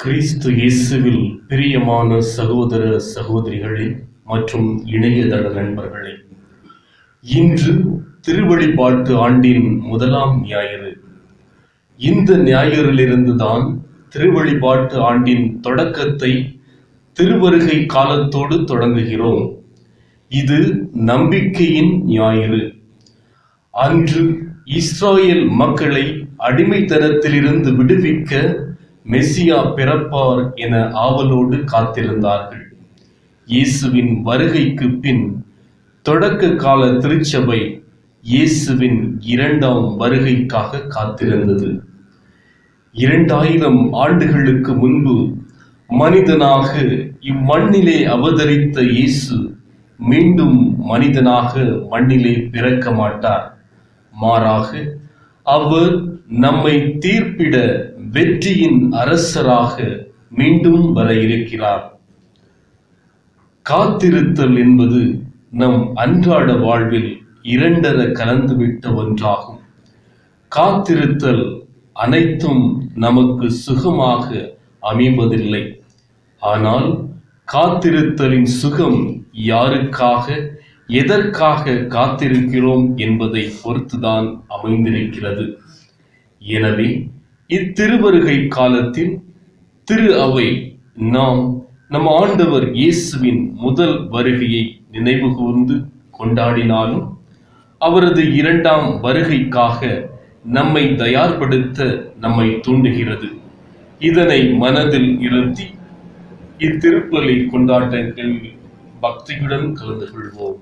கிறிஸ்து இயேசுவில் பிரியமான சகோதர சகோதரிகளே மற்றும் இணையதள நண்பர்களே இன்று திருவழிபாட்டு ஆண்டின் முதலாம் ஞாயிறு இந்த ஞாயிறிலிருந்துதான் திருவழிபாட்டு ஆண்டின் தொடக்கத்தை திருவருகை காலத்தோடு தொடங்குகிறோம் இது நம்பிக்கையின் ஞாயிறு அன்று இஸ்ராயேல் மக்களை அடிமைத்தனத்திலிருந்து விடுவிக்க மெசியா பிறப்பார் என ஆவலோடு காத்திருந்தார்கள் இயேசுவின் வருகைக்கு பின் தொடக்க கால திருச்சபை இயேசுவின் இரண்டாம் வருகைக்காக காத்திருந்தது இரண்டாயிரம் ஆண்டுகளுக்கு முன்பு மனிதனாக இம்மண்ணிலே அவதரித்த இயேசு மீண்டும் மனிதனாக மண்ணிலே பிறக்க மாட்டார் மாறாக அவர் நம்மை தீர்ப்பிட வெற்றியின் அரசராக மீண்டும் வர இருக்கிறார் காத்திருத்தல் என்பது நம் அன்றாட வாழ்வில் இரண்டர கலந்துவிட்ட ஒன்றாகும் காத்திருத்தல் அனைத்தும் நமக்கு சுகமாக அமைவதில்லை ஆனால் காத்திருத்தலின் சுகம் யாருக்காக எதற்காக காத்திருக்கிறோம் என்பதை பொறுத்துதான் அமைந்திருக்கிறது எனவே இத்திருவருகை காலத்தில் திரு அவை நாம் நம் ஆண்டவர் இயேசுவின் முதல் வருகையை நினைவு கூர்ந்து கொண்டாடினாலும் அவரது இரண்டாம் வருகைக்காக நம்மை தயார்படுத்த நம்மை தூண்டுகிறது இதனை மனதில் இருத்தி இத்திருப்பலி கொண்டாட்டங்கள் பக்தியுடன் கலந்து கொள்வோம்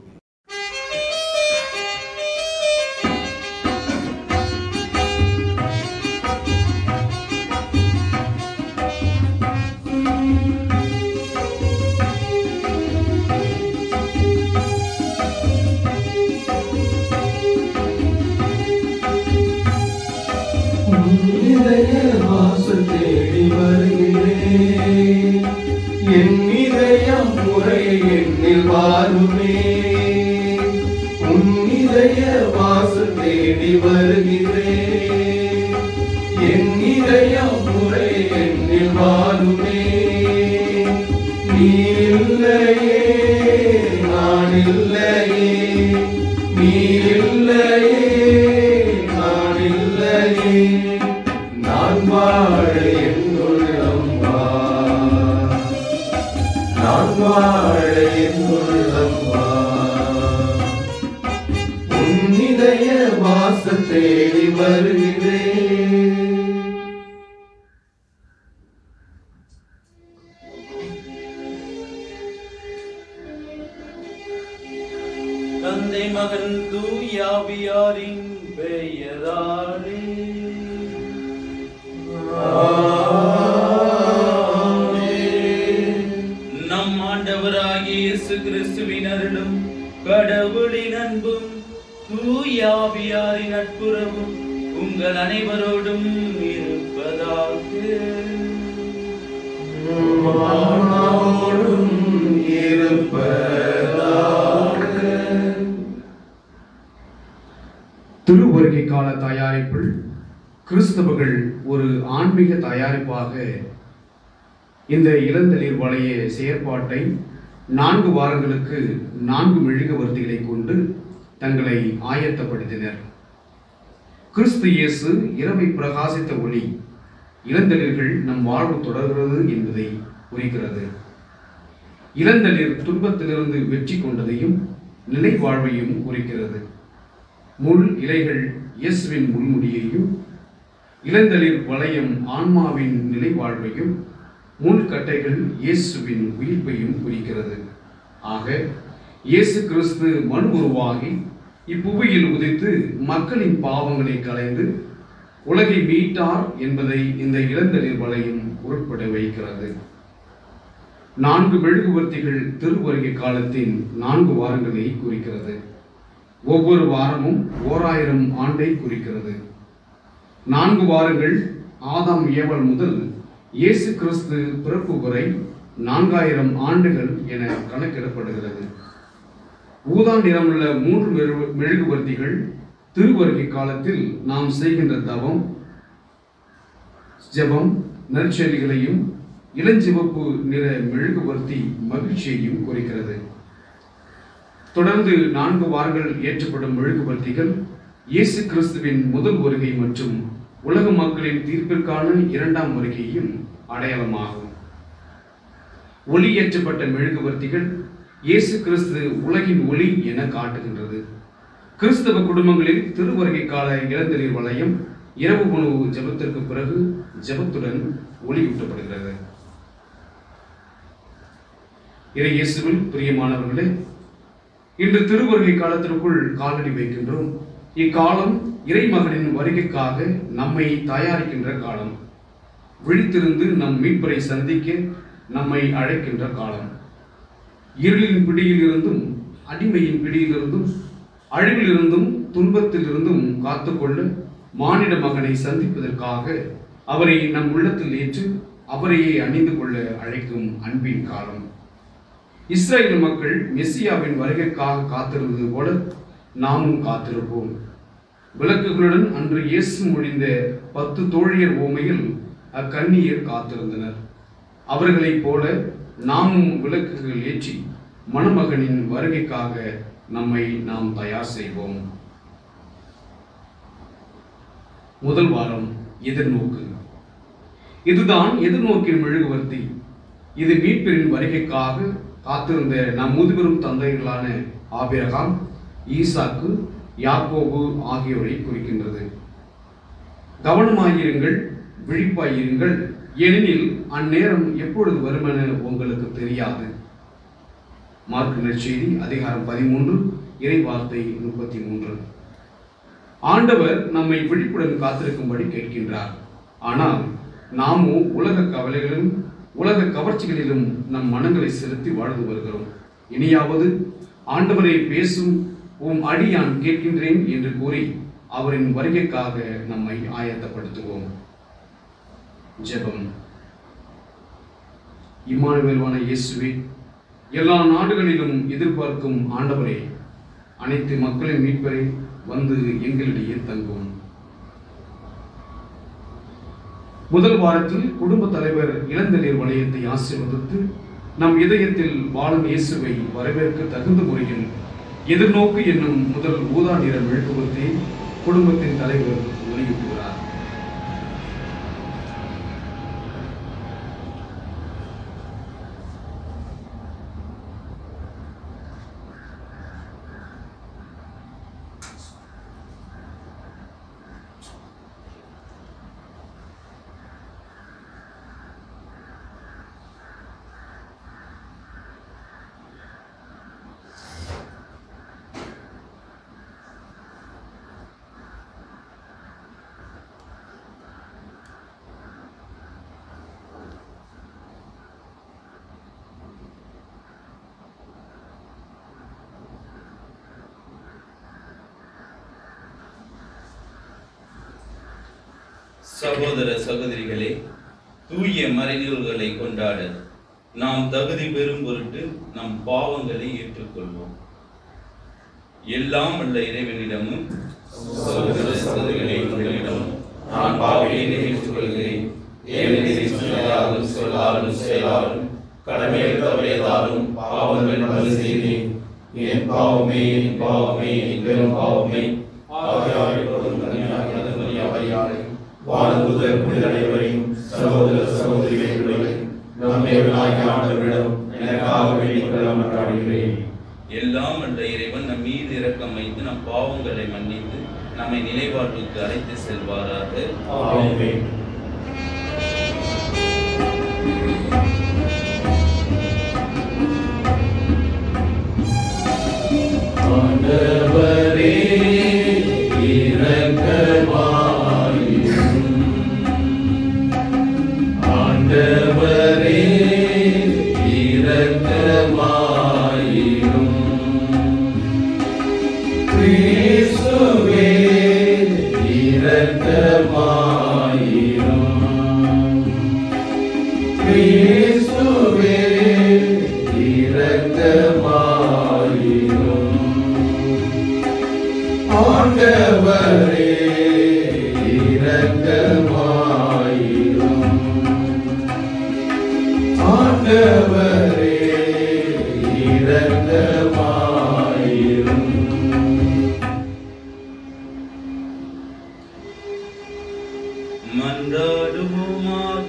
இதய வாசல் தேடி வருகிறேன் என் இதயம் முறை என்னில் வாருமே உன் இதய வாசல் தேடி வருகிறேன் என் இதயம் முறை என்னில் வாருமே நீ இல்லையே நான் இல்லையே நீ இல்லையே நான் இல்லையே நான் வாழ என் உள்ளம் வா நான் வாழ என் உள்ளம் வா உன் இதய வாசல் தேடி வருகிறேன் தந்தை மகன் தூயாவியாரின் பெயராலே நம் ஆண்டவராகிய இயேசு கிறிஸ்துவின் அருளும் கடவுளின் அன்பும் தூயாவியாரின் நட்புறவும் உங்கள் அனைவரோடும் இருப்பதாக மானோடும் இருப்பதாக திருவருகை கால தயாரிப்பில் கிறிஸ்தவர்கள் ஒரு ஆன்மீக தயாரிப்பாக இந்த இளந்தளிர் வளைய செயற்பாட்டை நான்கு வாரங்களுக்கு நான்கு மெழுகுவர்த்திகளை கொண்டு தங்களை ஆயத்தப்படுத்தினர் கிறிஸ்து இயேசு இரவை பிரகாசித்த ஒளி இளந்தளிர்கள் நம் வாழ்வு தொடர்கிறது என்பதை குறிக்கிறது இளந்தளிர் துன்பத்திலிருந்து வெற்றி கொண்டதையும் நிலை வாழ்வையும் குறிக்கிறது முள் இலைகள் இயேசுவின் முள்முடியையும் இளந்தளிர் வளையம் ஆன்மாவின் நிலை வாழ்வையும் முள்கட்டைகள் இயேசுவின் உயிர்ப்பையும் குறிக்கிறது ஆக இயேசு கிறிஸ்து மண் உருவாகி இப்புவியில் உதித்து மக்களின் பாவங்களை களைந்து உலகை மீட்டார் என்பதை இந்த இளந்தளிர் வளையம் உட்பட வைக்கிறது நான்கு மெழுகுவர்த்திகள் திருவருகை காலத்தின் நான்கு வாரங்களை குறிக்கிறது ஒவ்வொரு வாரமும் ஓர் ஆயிரம் ஆண்டை குறிக்கிறது நான்கு வாரங்கள் ஆதாம் ஏவல் முதல் இயேசு கிறிஸ்து பிறப்பு வரை நான்காயிரம் ஆண்டுகள் என கணக்கிடப்படுகிறது ஊதா நிறமுள்ள மூன்று மெழு- மெழுகுவர்த்திகள் திருவருகை காலத்தில் நாம் செய்கின்ற தவம் ஜெபம் நற்செய்திகளையும் இளஞ்சிவப்பு நிற மெழுகுவர்த்தி மகிழ்ச்சியையும் குறிக்கிறது தொடர்ந்து நான்கு வாரங்கள் ஏற்றப்படும் மெழுகுவர்த்திகள் இயேசு கிறிஸ்துவின் முதல் வருகை மற்றும் உலக மக்களின் தீர்ப்பிற்கான இரண்டாம் வருகையும் அடையாளமாகும் ஒளி ஏற்றப்பட்ட மெழுகுவர்த்திகள் இயேசு கிறிஸ்து உலகின் ஒளி என காட்டுகின்றது கிறிஸ்தவ குடும்பங்களில் திருவருகை கால இளந்தளிர் வளையம் இரவு உணவு ஜெபத்திற்கு பிறகு ஜெபத்துடன் ஒளியூட்டப்படுகிறது இறை இயேசுவில் பிரியமானவர்களே இன்று திருவருகை காலத்திற்குள் காலடி வைக்கின்றோம் இக்காலம் இறைமகனின் வருகைக்காக நம்மை தயாரிக்கின்ற காலம் விழித்திருந்து நம் மீட்பரை சந்திக்க நம்மை அழைக்கின்ற காலம் இருளின் பிடியிலிருந்தும் அடிமையின் பிடியிலிருந்தும் அழிவிலிருந்தும் துன்பத்திலிருந்தும் காத்துக்கொள்ள மானிட மகனை சந்திப்பதற்காக அவரை நம் உள்ளத்தில் ஏற்று அவரையே அணிந்து கொள்ள அழைக்கும் அன்பின் காலம் இஸ்ரேல் மக்கள் மெஸ்ஸியாவின் வருகைக்காக காத்திருந்தது போல நாமும் காத்திருப்போம் விளக்குகளுடன் அன்று இயேசு முடிந்த பத்து தோழியர் ஓமையில் அக்கன்னியர் காத்திருந்தனர் அவர்களைப் போல நாமும் விளக்குகள் ஏற்றி மணமகனின் வருகைக்காக நம்மை நாம் தயார் செய்வோம் முதல் வாரம் எதிர்நோக்கு இதுதான் எதிர்நோக்கின் மெழுகுவர்த்தி இது மீட்பெரின் வருகைக்காக காத்திருந்த நம் முதுபெரும் தந்தைகளான ஆபிரகாம் ஈசாக்கு யாக்கோபு ஆகியோரை குறிக்கின்றது கவனமாயிருங்கள் விழிப்பாயிருங்கள் ஏனெனில் அந்நேரம் எப்பொழுது வருமென உங்களுக்கு தெரியாது மார்க் நற்செய்தி அதிகாரம் பதிமூன்று இறை வார்த்தை முப்பத்தி மூன்று ஆண்டவர் நம்மை விழிப்புடன் காத்திருக்கும்படி கேட்கின்றார் ஆனால் நாமோ உலக கவலைகளிலும் உலக கவர்ச்சிகளிலும் நம் மனங்களை செலுத்தி வாழ்ந்து வருகிறோம் இனியாவது ஆண்டவரை பேசும் உம் அடியான் கேட்கின்றேன் என்று கூறி அவரின் வருகைக்காக நம்மை ஆயத்தப்படுத்துவோம் ஜெபம் இம்மானுவேல்வான இயேசுவே எல்லா நாடுகளிலும் எதிர்பார்க்கும் ஆண்டவரே அனைத்து மக்களின் மீட்பரை வந்து எங்களிடையே தங்கும் முதல் வாரத்தில் குடும்ப தலைவர் இளந்தளிர் வளையத்தை ஆசீர்வதித்து நம் இதயத்தில் வாழும் இயேசுவை வரவேற்க தகுந்த முறையில் எதிர்நோக்கு என்னும் முதல் ஊதா நிற மெழுகுவத்தை குடும்பத்தின் தலைவர் வெளியிட்டுகிறார் சகோதர சகோதரிகளே தூய மறைநூல்களை கொண்டாட நாம் தகுதி பெறும் பொருட்டு நம் பாவங்களை ஏற்றுக்கொள்வோம் எல்லாம் உள்ள இறைவனிடமும் சகோதர சகோதரிகளே உங்களிடம் நான் பாவியை ஏற்றுக்கொள்கிறேன் ஏனெனில் சொல்லாலும் சொல்லாலும் செயலாலும் கடமையில் தவறியதாலும் பாவங்கள் பல செய்தேன் என் பாவமே என் பாவமே என் பெரும் பாவமே ஆகையால் எப்பொழுதும் கன்னியாகிய மரியாதையாலே வாழ்ந்துதல் புனிதனைவரையும் சகோதர சகோதரிகளையும் நம்மையவனாகிய ஆண்டவரிடம் எனக்காக வேண்டிக் கொள்ள மன்றாடுகிறேன் எல்லாம் அல்ல இறைவன் நம் மீது இரக்கம் வைத்து நம் பாவங்களை மன்னித்து நம்மை நிலைவாழ்வுக்கு அழைத்து செல்வாராக ஆமென். ஆண்டவரே இரக்கமாயிரும் ஆண்டவரே இரக்கமாயிரும் கிறிஸ்துவே இரக்கமாயிரும் கிறிஸ்துவே இரக்கமாயிரும் ஆண்டவரே இரக்கமாயிரும் ஆண்டவரே இரக்கமாயிரும் மன்றாடுவோமாக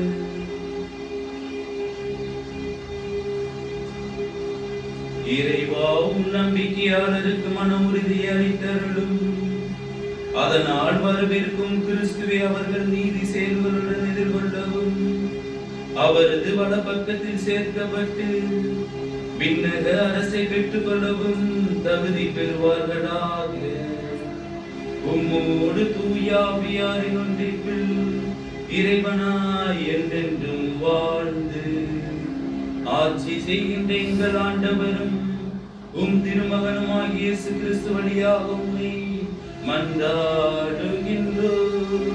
இறைவாவும் நம்பிக்கையாளருக்கு மன உறுதி அளித்தருளும் அதனால் வரவிருக்கும் கிறிஸ்துவை அவர்கள் நீதி செயல்களுடன் எதிர்கொள்ளவும் அவரது வலப்பக்கத்தில் சேர்க்கப்பட்டு விண்ணக அரசை பெற்றுக் கொள்ளவும் தகுதி பெறுவார்களாக உம்மோடு தூயாவியாரின் ஒன்றிற்குள் இறைவனாய் என்றென்றும் வாழ்ந்து ஆட்சி செய்கின்ற எங்கள் ஆண்டவரும் உம் திருமகனுமாகிய இயேசு கிறிஸ்து வழியாக உம்மை மன்றாடுகின்றோம்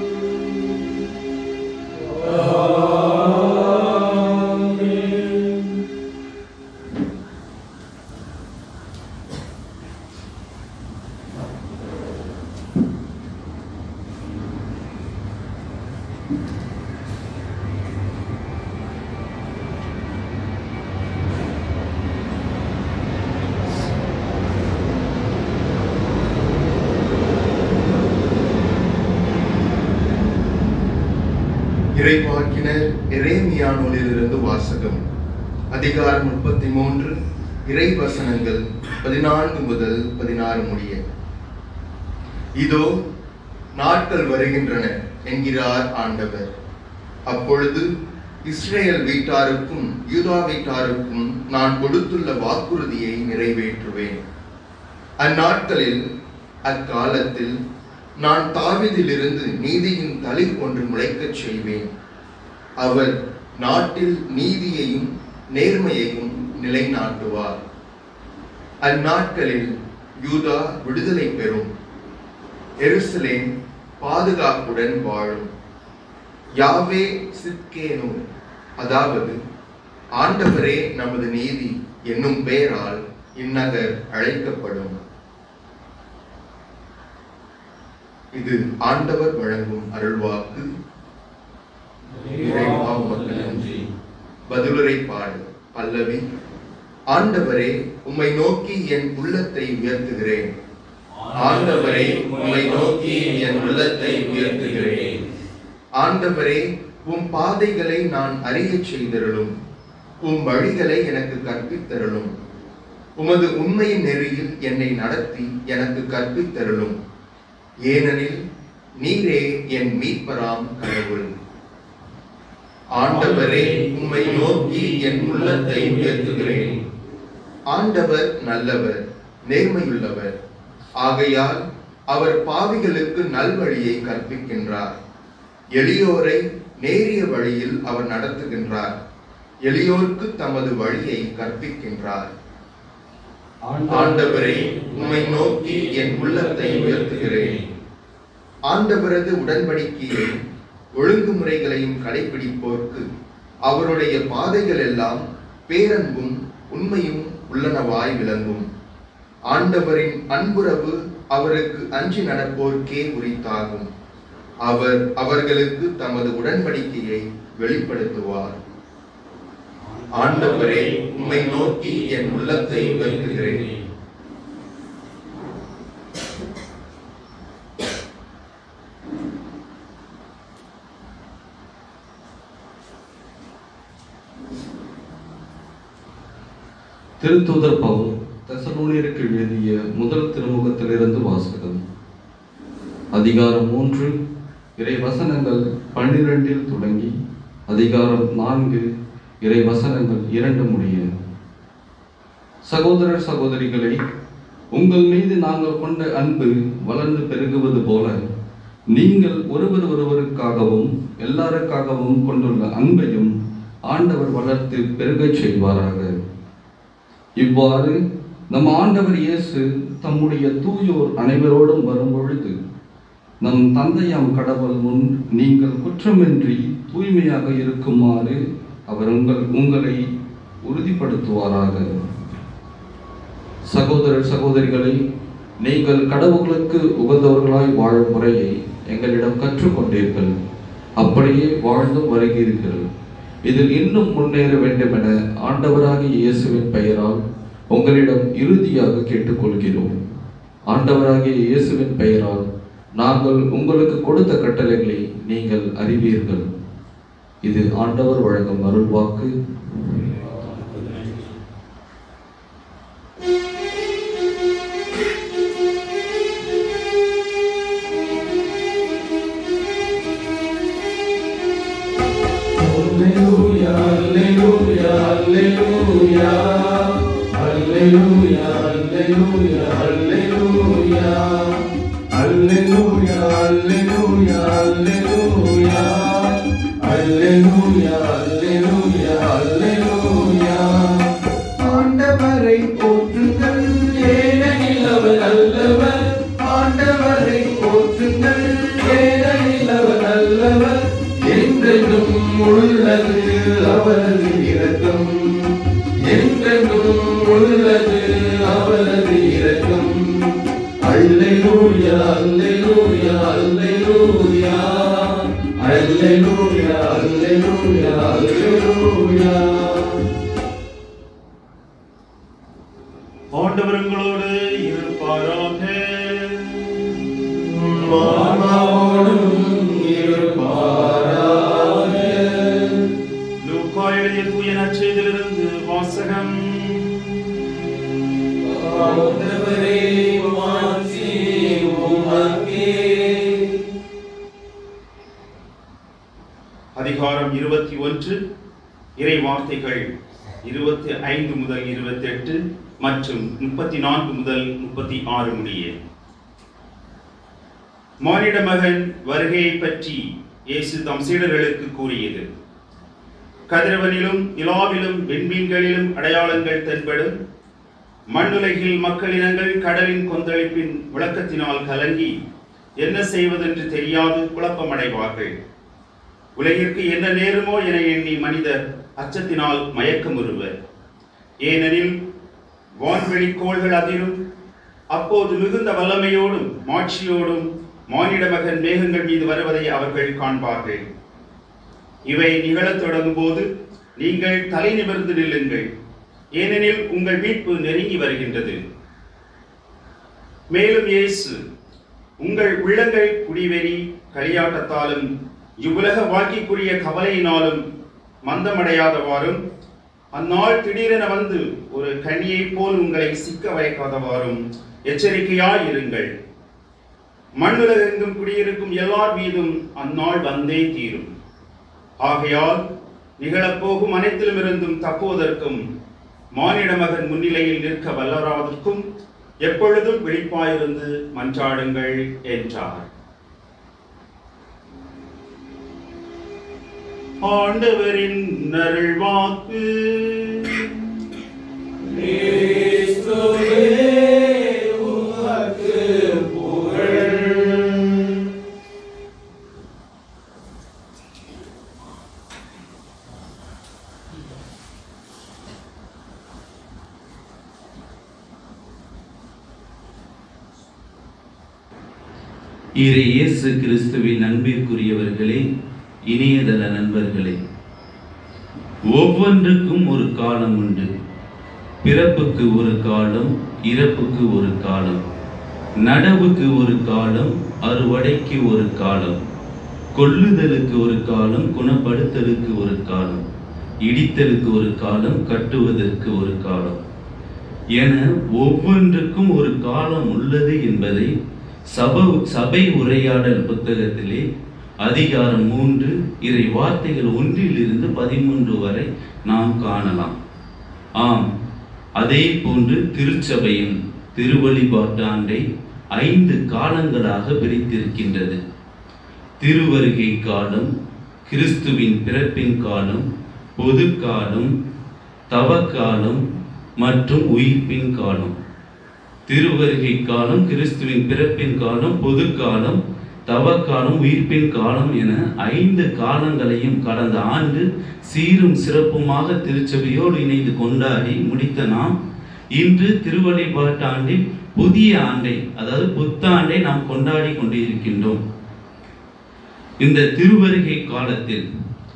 இறைவாக்கினர் எரேமியா நூலிலிருந்து வாசகம் அதிகாரம் முப்பத்தி மூன்று இறை வசனங்கள் பதினான்கு முதல் பதினாறு முடிய இதோ நாட்கள் வருகின்றன என்கிறார் ஆண்டவர் அப்பொழுது இஸ்ரேல் வீட்டாருக்கும் யூதா வீட்டாருக்கும் நான் கொடுத்துள்ள வாக்குறுதியை நிறைவேற்றுவேன் அந்நாட்களில் அக்காலத்தில் நான் தாவீதிலிருந்து நீதியின் தளிர் ஒன்று முளைக்கச் செய்வேன் அவர் நாட்டில் நீதியையும் நேர்மையையும் நிலைநாட்டுவார் அந்நாட்களில் யூதா விடுதலை பெறும் எருசலேம் பாதுகாப்புடன் வாழும் யாவே சித்கேனு அதாவது ஆண்டவரே நமது நீதி என்னும் பெயரால் இந்நகர் அழைக்கப்படும் இது ஆண்டவர் வழங்கும் அருள்வாக்கு இறைவா உமக்கு நன்றி பதிலுரை பாடு பல்லவி ஆண்டவரே உம்மை நோக்கி என் உள்ளத்தை உயர்த்துகிறேன் ஆண்டவரே உம்மை நோக்கி என் உள்ளத்தை உயர்த்துகிறேன் ஆண்டவரே உம் பாதைகளை நான் அறியச் செய்தருளும் உம் வழிகளை எனக்கு கற்பித்தருளும் உமது உண்மையின் நெறியில் என்னை நடத்தி எனக்கு கற்பித்தருளும் ஏனெனில் நீரே என் மீட்பராம் கடவுள் ஆண்டவரே உம்மை நோக்கி என் உள்ளத்தை உயர்த்துகிறேன் ஆண்டவர் நல்லவர் நேர்மையுள்ளவர் ஆகையால் அவர் பாவிகளுக்கு நல்வழியை கற்பிக்கின்றார் எளியோரை நேரிய வழியில் அவர் நடத்துகின்றார் எளியோர்க்கு தமது வழியை கற்பிக்கின்றார் ஆண்டவரே உம்மை நோக்கி என் உள்ளத்தை உயர்த்துகிறேன் ஆண்டவரது உடன்படிக்கையை ஒழுங்குமுறைகளையும் கடைபிடிப்போர்க்கு அவருடைய பாதைகள் எல்லாம் பேரன்பும் உண்மையும் உள்ளனவாய் விளங்கும் ஆண்டவரின் அன்புறவு அவருக்கு அஞ்சி நடப்போர்க்கே உரித்தாகும் அவர் அவர்களுக்கு தமது உடன்படிக்கையை வெளிப்படுத்துவார் ஆண்டவரே உம்மை நோக்கி என் உள்ளத்தை உயர்த்துகிறேன் திருத்தூதர் பவுல் தெசலோனியருக்கு எழுதிய முதல் திருமுகத்திலிருந்து வாசகம் அதிகாரம் மூன்று இறை வசனங்கள் பன்னிரண்டில் தொடங்கி அதிகாரம் நான்கு இறை வசனங்கள் இரண்டு முடிய சகோதரர் சகோதரிகளே உங்கள் மீது நாங்கள் கொண்ட அன்பு வளர்ந்து பெருகுவது போல நீங்கள் ஒருவர் ஒருவருக்காகவும் எல்லாருக்காகவும் கொண்டுள்ள அன்பையும் ஆண்டவர் வளர்த்து பெருகச் செய்வாராக இவ்வாறு நம் ஆண்டவர் இயேசு தம்முடைய தூயோர் அனைவரோடும் வரும்பொழுது நம் தந்தையாம் கடவுள் முன் நீங்கள் குற்றமின்றி தூய்மையாக இருக்குமாறு அவர் உங்கள் உங்களை உறுதிப்படுத்துவாராக சகோதரர் சகோதரிகளை நீங்கள் கடவுளுக்கு உகந்தவர்களாய் வாழும் முறையை எங்களிடம் கற்றுக்கொண்டீர்கள் அப்படியே வாழ்ந்தும் வருகிறீர்கள் இதில் இன்னும் முன்னேற வேண்டும் என ஆண்டவராகிய இயேசுவின் பெயரால் உங்களிடம் இறுதியாக கேட்டுக்கொள்கிறோம் ஆண்டவராகிய இயேசுவின் பெயரால் நாங்கள் உங்களுக்கு கொடுத்த கட்டளைகளை நீங்கள் அறிவீர்கள் இது ஆண்டவர் வழங்கும் அருள்வாக்கு Alleluia, alleluia, alleluia. Alleluia, alleluia, alleluia. Alleluia, alleluia, alleluia. Alleluia, alleluia, alleluia. ஆண்டவரை போற்றுங்கள் ஏனெனில் அவர் நல்லவர் ஆண்டவரை போற்றுங்கள் ஏனெனில் அவர் நல்லவர் என்றென்றும் உள்ளது அவரது இரக்கம் என்றென்றும் உள்ளது அவரது இரக்கம் அல்லேலூயா அல்லேலூயா அல்லேலூயா அல்லேலூயா அல்லேலூயா அல்லேலூயா ஆண்டவர் உங்களோடு இருப்பாராக மாமாவோடும் இருப்பாராக லூக்கா எழுதிய தூய நற்செய்தியிலிருந்து வாசகம் ஆண்டவரே மாட்சி உமக்கே அதிகாரம் இருபத்தி ஒன்று இறை வார்த்தைகள் இருபத்தி ஐந்து முதல் இருபத்தி எட்டு மற்றும் முப்பத்தி நான்கு முதல் முப்பத்தி ஆறு முடிய மானிட மகன் வருகையை பற்றி இயேசு தம் சீடர்களுக்கு கூறியது கதிரவனிலும் நிலாவிலும் விண்மீன்களிலும் அடையாளங்கள் தென்படும் மண்ணுலகில் மக்களினங்கள் கடலின் கொந்தளிப்பின் விளக்கத்தினால் கலங்கி என்ன செய்வதென்று தெரியாது குழப்பமடைவார்கள் உலகிற்கு என்ன நேருமோ என எண்ணி மனிதர் அச்சத்தினால் மயக்கமுறுவர் ஏனெனில் வான்வெளி கோள்கள் அதிரும் அப்போது மிகுந்த வல்லமையோடும் மாட்சியோடும் மானிட மகன் மேகங்கள் மீது வருவதை அவர்கள் காண்பார்கள் இவை நிகழத் தொடங்கும் போது நீங்கள் தலை நிமிர்ந்து நில்லுங்கள் ஏனெனில் உங்கள் மீட்பு நெருங்கி வருகின்றது மேலும் இயேசு உங்கள் உள்ளங்கள் குடிவெறி களியாட்டத்தாலும் இவ்வுலக வாழ்க்கைக்குரிய கவலையினாலும் மந்தமடையாதவாறும் அந்நாள் திடீரென வந்து ஒரு கனியைப் போல் உங்களை சிக்க வைக்காதவாறும் எச்சரிக்கையாய் இருங்கள் மண்ணுலகெங்கும் குடியிருக்கும் எல்லார் மீதும் அந்நாள் வந்தே தீரும் ஆகையால் நிகழப்போகும் அனைத்திலும் இருந்தும் தப்புவதற்கும் மானிட மகன் முன்னிலையில் நிற்க வல்லராவதற்கும் எப்பொழுதும் விழிப்பாயிருந்து மன்றாடுங்கள் என்றார் ஆண்டவரின் நருள்வாக்கு கிறிஸ்துவே உமக்கு புகழ் இறை இயேசு கிறிஸ்துவின் அன்பிற்குரியவர்களே இணையதள நண்பர்களே ஒவ்வொன்றுக்கும் ஒரு காலம் உண்டு பிறப்புக்கு ஒரு காலம் இறப்புக்கு ஒரு காலம் நடவுக்கு ஒரு காலம் அறுவடைக்கு ஒரு காலம் கொல்லுதலுக்கு ஒரு காலம் குணப்படுத்தலுக்கு ஒரு காலம் இடித்தலுக்கு ஒரு காலம் கட்டுவதற்கு ஒரு காலம் என ஒவ்வொன்றுக்கும் ஒரு காலம் உள்ளது என்பதை சப சபை உரையாடல் புத்தகத்திலே அதிகாரம் மூன்று இறை வார்த்தைகள் ஒன்றிலிருந்து பதிமூன்று வரை நாம் காணலாம் ஆம் அதே போன்று திருச்சபையும் திருவழிபாட்டாண்டை ஐந்து காலங்களாக பிரித்திருக்கின்றது திருவருகை காலம் கிறிஸ்துவின் பிறப்பின் காலம் பொது காலம் தவக்காலம் மற்றும் உயிர்ப்பின் காலம் திருவருகை காலம் கிறிஸ்துவின் பிறப்பின் காலம் பொது காலம் தவக்காலம் உயிர்ப்பின் காலம் என ஐந்து காலங்களையும் கடந்த ஆண்டு சீரும் சிறப்புமாக திருச்சபையோடு இணைந்து கொண்டாடி முடித்த நாம் இன்று திருவழிபாட்டாண்டின் புதிய ஆண்டை அதாவது புத்தாண்டை நாம் கொண்டாடி கொண்டிருக்கின்றோம் இந்த திருவருகை காலத்தில்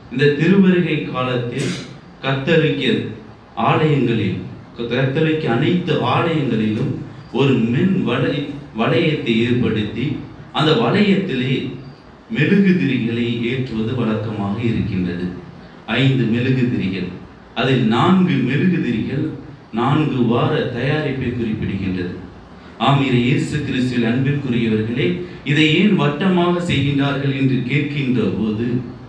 இந்த திருவருகை காலத்தில் கத்தரிக்க ஆலயங்களில் கத்தரிக்க அனைத்து ஆலயங்களிலும் ஒரு மென் வலை வளையத்தை ஏற்படுத்தி அந்த வளையத்திலே மெழுகுதிரிகளை ஏற்றுவது வழக்கமாக இருக்கின்றது ஐந்து மெழுகுதிரிகள் அதில் நான்கு மெழுகுதிரிகள் நான்கு வார தயாரிப்பை குறிப்பிடுகின்றது ஆம் இது இயேசு கிறிஸ்துவில் அன்பிற்குரியவர்களே இதை ஏன் வட்டமாக செய்கின்றார்கள் என்று கேட்கின்ற போது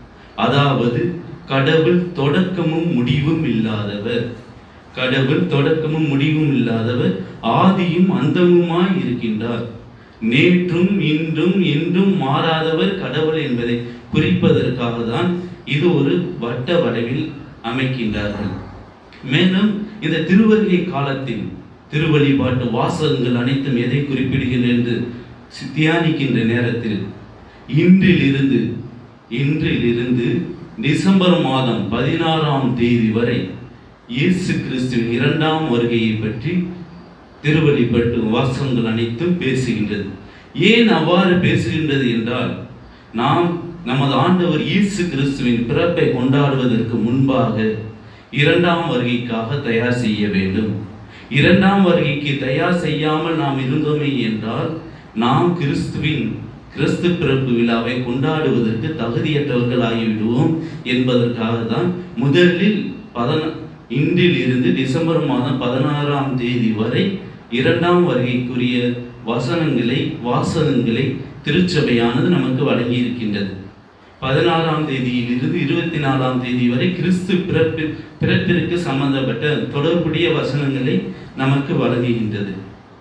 அதாவது கடவுள் தொடக்கமும் முடிவும் இல்லாதவர் கடவுள் தொடக்கமும் முடிவும் இல்லாதவர் ஆதியும் அந்தமுமாய் இருக்கின்றார் நேற்றும் இன்றும் என்றும் மாறாதவர் கடவுள் என்பதை குறிப்பதற்காக தான் இது ஒரு வட்ட வடிவில் அமைக்கின்றார்கள் மேலும் இந்த திருவருகை காலத்தில் திருவழிபாட்டு வாசகங்கள் அனைத்தும் எதை குறிப்பிடுகின்றன என்று சி- தியானிக்கின்ற நேரத்தில் இன்றிலிருந்து இன்றிலிருந்து டிசம்பர் மாதம் பதினாறாம் தேதி வரை இயேசு கிறிஸ்துவின் இரண்டாம் வருகையை பற்றி திருவழிபட்டு வாசகங்கள் அனைத்தும் பேசுகின்றது ஏன் அவ்வாறு பேசுகின்றது என்றால் நாம் நமது ஆண்டவர் இயேசு கிறிஸ்துவின் பிறப்பை கொண்டாடுவதற்கு முன்பாக இரண்டாம் வருகைக்காக தயார் செய்ய வேண்டும் இரண்டாம் வருகைக்கு தயார் செய்யாமல் நாம் இருந்தோமே என்றால் நாம் கிறிஸ்துவின் கிறிஸ்து பிறப்பு விழாவை கொண்டாடுவதற்கு தகுதியற்றவர்கள் ஆகிவிடுவோம் என்பதற்காக தான் முதலில் பதன இன்றில் இருந்து டிசம்பர் மாதம் பதினாறாம் தேதி வரை இரண்டாம் வருகைக்குரிய வசனங்களை வாசகங்களை திருச்சபையானது நமக்கு வழங்கி இருக்கின்றது பதினாறாம் தேதியிலிருந்து இருபத்தி நாலாம் தேதி வரை கிறிஸ்து பிறப்பு பிறப்பிற்கு சம்பந்தப்பட்ட தொடர்புடைய வசனங்களை நமக்கு வழங்குகின்றது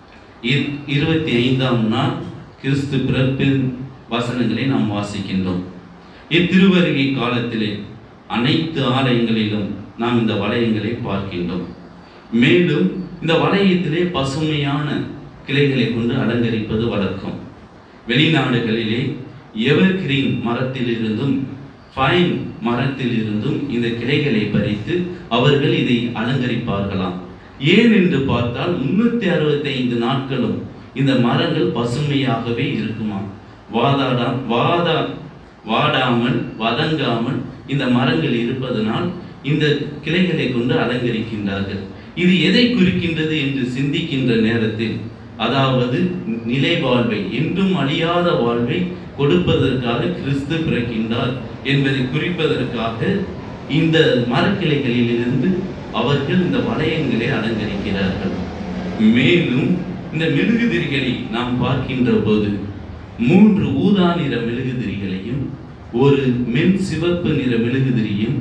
இ- இருபத்தி ஐந்தாம் நாள் கிறிஸ்து பிறப்பின் வசனங்களை நாம் வாசிக்கின்றோம் இத்திருவருகை காலத்திலே அனைத்து ஆலயங்களிலும் நாம் இந்த வளையங்களை பார்க்கின்றோம் மேலும் இந்த வளையத்திலே பசுமையான கிளைகளை கொண்டு அலங்கரிப்பது வழக்கம் வெளிநாடுகளிலே எவர் கிரீன் மரத்திலிருந்தும் ஃபைன் மரத்திலிருந்தும் இந்த கிளைகளை பறித்து அவர்கள் இதை அலங்கரிப்பார்களாம் ஏன் என்று பார்த்தால் முன்னூத்தி அறுபத்தைந்து நாட்களும் இந்த மரங்கள் பசுமையாகவே இருக்குமா வாதாடா வாதா வாடாமல் வதங்காமல் இந்த மரங்கள் இருப்பதனால் இந்த கிளைகளை கொண்டு அலங்கரிக்கின்றார்கள் இது எதை குறிக்கின்றது என்று சிந்திக்கின்ற நேரத்தில் அதாவது நிலை வாழ்வை என்றும் அழியாத வாழ்வை கொடுப்பதற்காக கிறிஸ்து பிறக்கின்றார் என்பதை குறிப்பதற்காக இந்த மரக்கிளைகளிலிருந்து அவர்கள் இந்த வளையங்களை அலங்கரிக்கிறார்கள் மேலும் இந்த மெழுகுதிரிகளை நாம் பார்க்கின்ற போது மூன்று ஊதா நிற மெழுகுதிரிகளையும் ஒரு மென் சிவப்பு நிற மெழுகுதிரியும்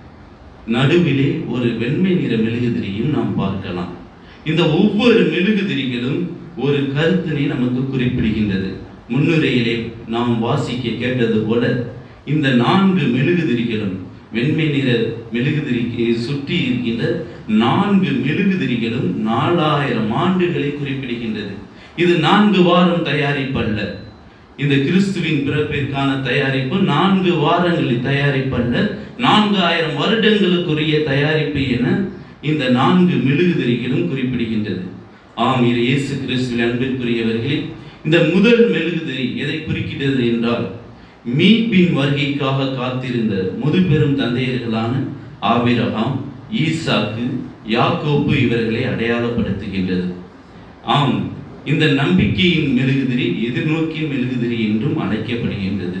நடுவிலே ஒரு வெண்மை நிற மெழுகுதிரியும் நாம் பார்க்கலாம் இந்த ஒவ்வொரு மெழுகுதிரிகளும் ஒரு கருத்தினை நமக்கு குறிப்பிடுகின்றது முன்னுரையிலே நாம் வாசிக்க கேட்டது போல இந்த நான்கு மெழுகுதிரிகளும் வெண்மை நிற மெழுகுதிரிக்கு சுற்றி இருக்கின்ற நான்கு மெழுகுதிரிகளும் நாலாயிரம் ஆண்டுகளை குறிப்பிடுகின்றது இது நான்கு வாரம் தயாரிப்பல்ல இந்த கிறிஸ்துவின் பிறப்பிற்கான தயாரிப்பு நான்கு வாரங்களில் தயாரிப்பல்ல நான்கு ஆயிரம் வருடங்களுக்குரிய தயாரிப்பு என இந்த நான்கு மெழுகுதிரிகளும் குறிப்பிடுகின்றது ஆம் இது இயேசு கிறிஸ்துவின் அன்பிற்குரியவர்களே இந்த முதல் மெழுகுதிரி எதை குறிக்கிறது என்றால் மீட்பின் வருகைக்காக காத்திருந்த முதுபெரும் தந்தையர்களான ஆபிரகாம் ஈசாக்கு யாக்கோப்பு இவர்களை அடையாளப்படுத்துகின்றது ஆம் இந்த நம்பிக்கையின் மெழுகுதிரி எதிர்நோக்கின் மெழுகுதிரி என்றும் அழைக்கப்படுகின்றது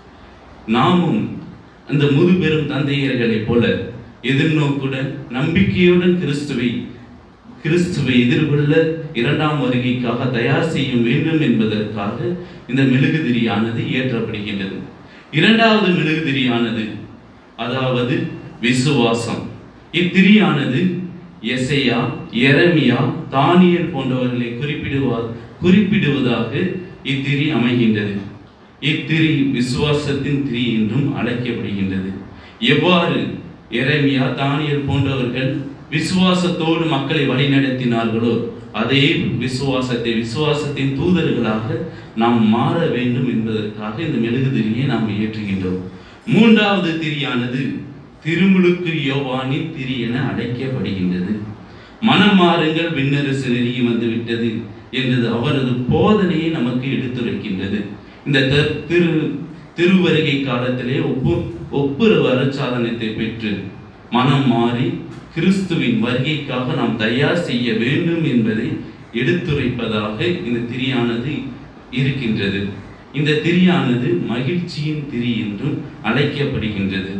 நாமும் அந்த முதுபெரும் தந்தையர்களைப் போல எதிர்நோக்குடன் நம்பிக்கையுடன் கிறிஸ்துவை கிறிஸ்துவை எதிர்கொள்ள இரண்டாம் வருகைக்காக தயார் செய்ய வேண்டும் என்பதற்காக இந்த மெழுகுதிரியானது ஏற்றப்படுகின்றது இரண்டாவது மெழுகுதிரியானது அதாவது விசுவாசம் இத்திரியானது எசையா எரமியா தானியல் போன்றவர்களை குறிப்பிடுவா குறிப்பிடுவதாக இத்திரி அமைகின்றது இத்திரி விசுவாசத்தின் திரி என்றும் அழைக்கப்படுகின்றது எவ்வாறு எரேமியா தானியல் போன்றவர்கள் விசுவாசத்தோடு மக்களை வழிநடத்தினார்களோ அதே விசுவாசத்தை விசுவாசத்தின் தூதர்களாக நாம் மாற வேண்டும் என்பதற்காக இந்த மெழுகுதிரியை நாம் ஏற்றுகின்றோம் மூன்றாவது திரியானது திருமுழுக்கு யோவானின் திரி என அழைக்கப்படுகின்றது மனமாறுங்கள் விண்ணரசு நெருங்கி வந்துவிட்டது என்றது அவரது போதனையை நமக்கு எடுத்துரைக்கின்றது இந்த த- திரு திருவருகை காலத்திலே ஒப்பு ஒப்புரவு அருட்சாதனத்தை பெற்று மனம் மாறி கிறிஸ்துவின் வருகைக்காக நாம் தயார் செய்ய வேண்டும் என்பதை எடுத்துரைப்பதாக இந்த திரியானது இருக்கின்றது இந்த திரியானது மகிழ்ச்சியின் திரி என்றும் அழைக்கப்படுகின்றது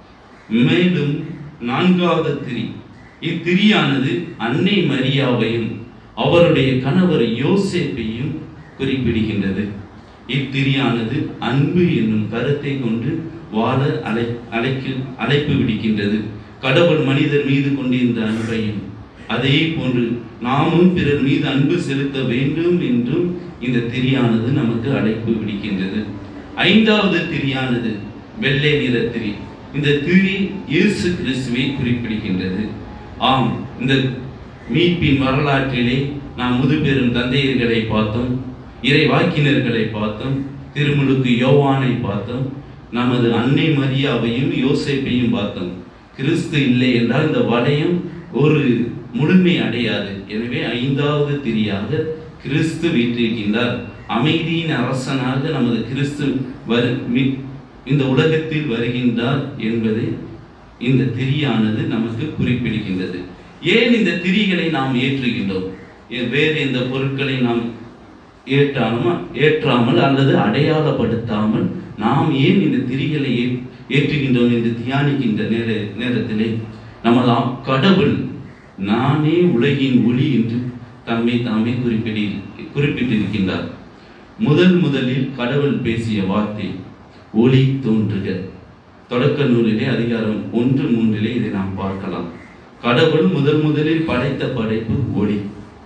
மேலும் நான்காவது திரி இத்திரியானது அன்னை மரியாவையும் அவருடைய கணவர் யோசேப்பையும் குறிப்பிடுகின்றது இத்திரியானது அன்பு என்னும் கருத்தை கொண்டு வாழ அழை அழைக்கு அழைப்பு விடுக்கின்றது கடவுள் மனிதர் மீது கொண்டிருந்த அன்பையும் அதே போன்று நாமும் பிறர் மீது அன்பு செலுத்த வேண்டும் என்றும் இந்த திரியானது நமக்கு அழைப்பு விடுக்கின்றது ஐந்தாவது திரியானது வெள்ளை நிற திரி இந்த திரி இயேசு கிறிஸ்துவை குறிப்பிடுகின்றது ஆம் இந்த மீட்பின் வரலாற்றிலே நாம் முதுபெரும் தந்தையர்களை பார்த்தோம் இறை வாக்கினர்களை பார்த்தோம் திருமுழுக்கு யோவானை பார்த்தோம் நமது அன்னை மரியாவையும் யோசேப்பையும் பார்த்தோம் கிறிஸ்து இல்லை என்றால் இந்த வளையம் ஒரு முழுமை அடையாது எனவே ஐந்தாவது திரியாக கிறிஸ்து வீற்றிருக்கின்றார் அமைதியின் அரசனாக நமது கிறிஸ்து வரு மி- இந்த உலகத்தில் வருகின்றார் என்பதை இந்த திரியானது நமக்கு குறிப்பிடுகின்றது ஏன் இந்த திரிகளை நாம் ஏற்றுகின்றோம் ஏ- வேறு எந்த பொருட்களை நாம் ஏற்றாமல் ஏற்றாமல் அல்லது அடையாளப்படுத்தாமல் நாம் ஏன் இந்த திரிகளை ஏ- ஏற்றுகின்றோம் என்று தியானிக்கின்ற நேர நேரத்திலே நமது ஆ- கடவுள் நானே உலகின் ஒளி என்று தம்மை தாமே குறிப்பிடி குறிப்பிட்டிருக்கின்றார் முதல் முதலில் கடவுள் பேசிய வார்த்தை ஒளி தோன்றுக தொடக்க நூலிலே அதிகாரம் ஒன்று மூன்றிலே இதை நாம் பார்க்கலாம் கடவுள் முதல் முதலில் படைத்த படைப்பு ஒளி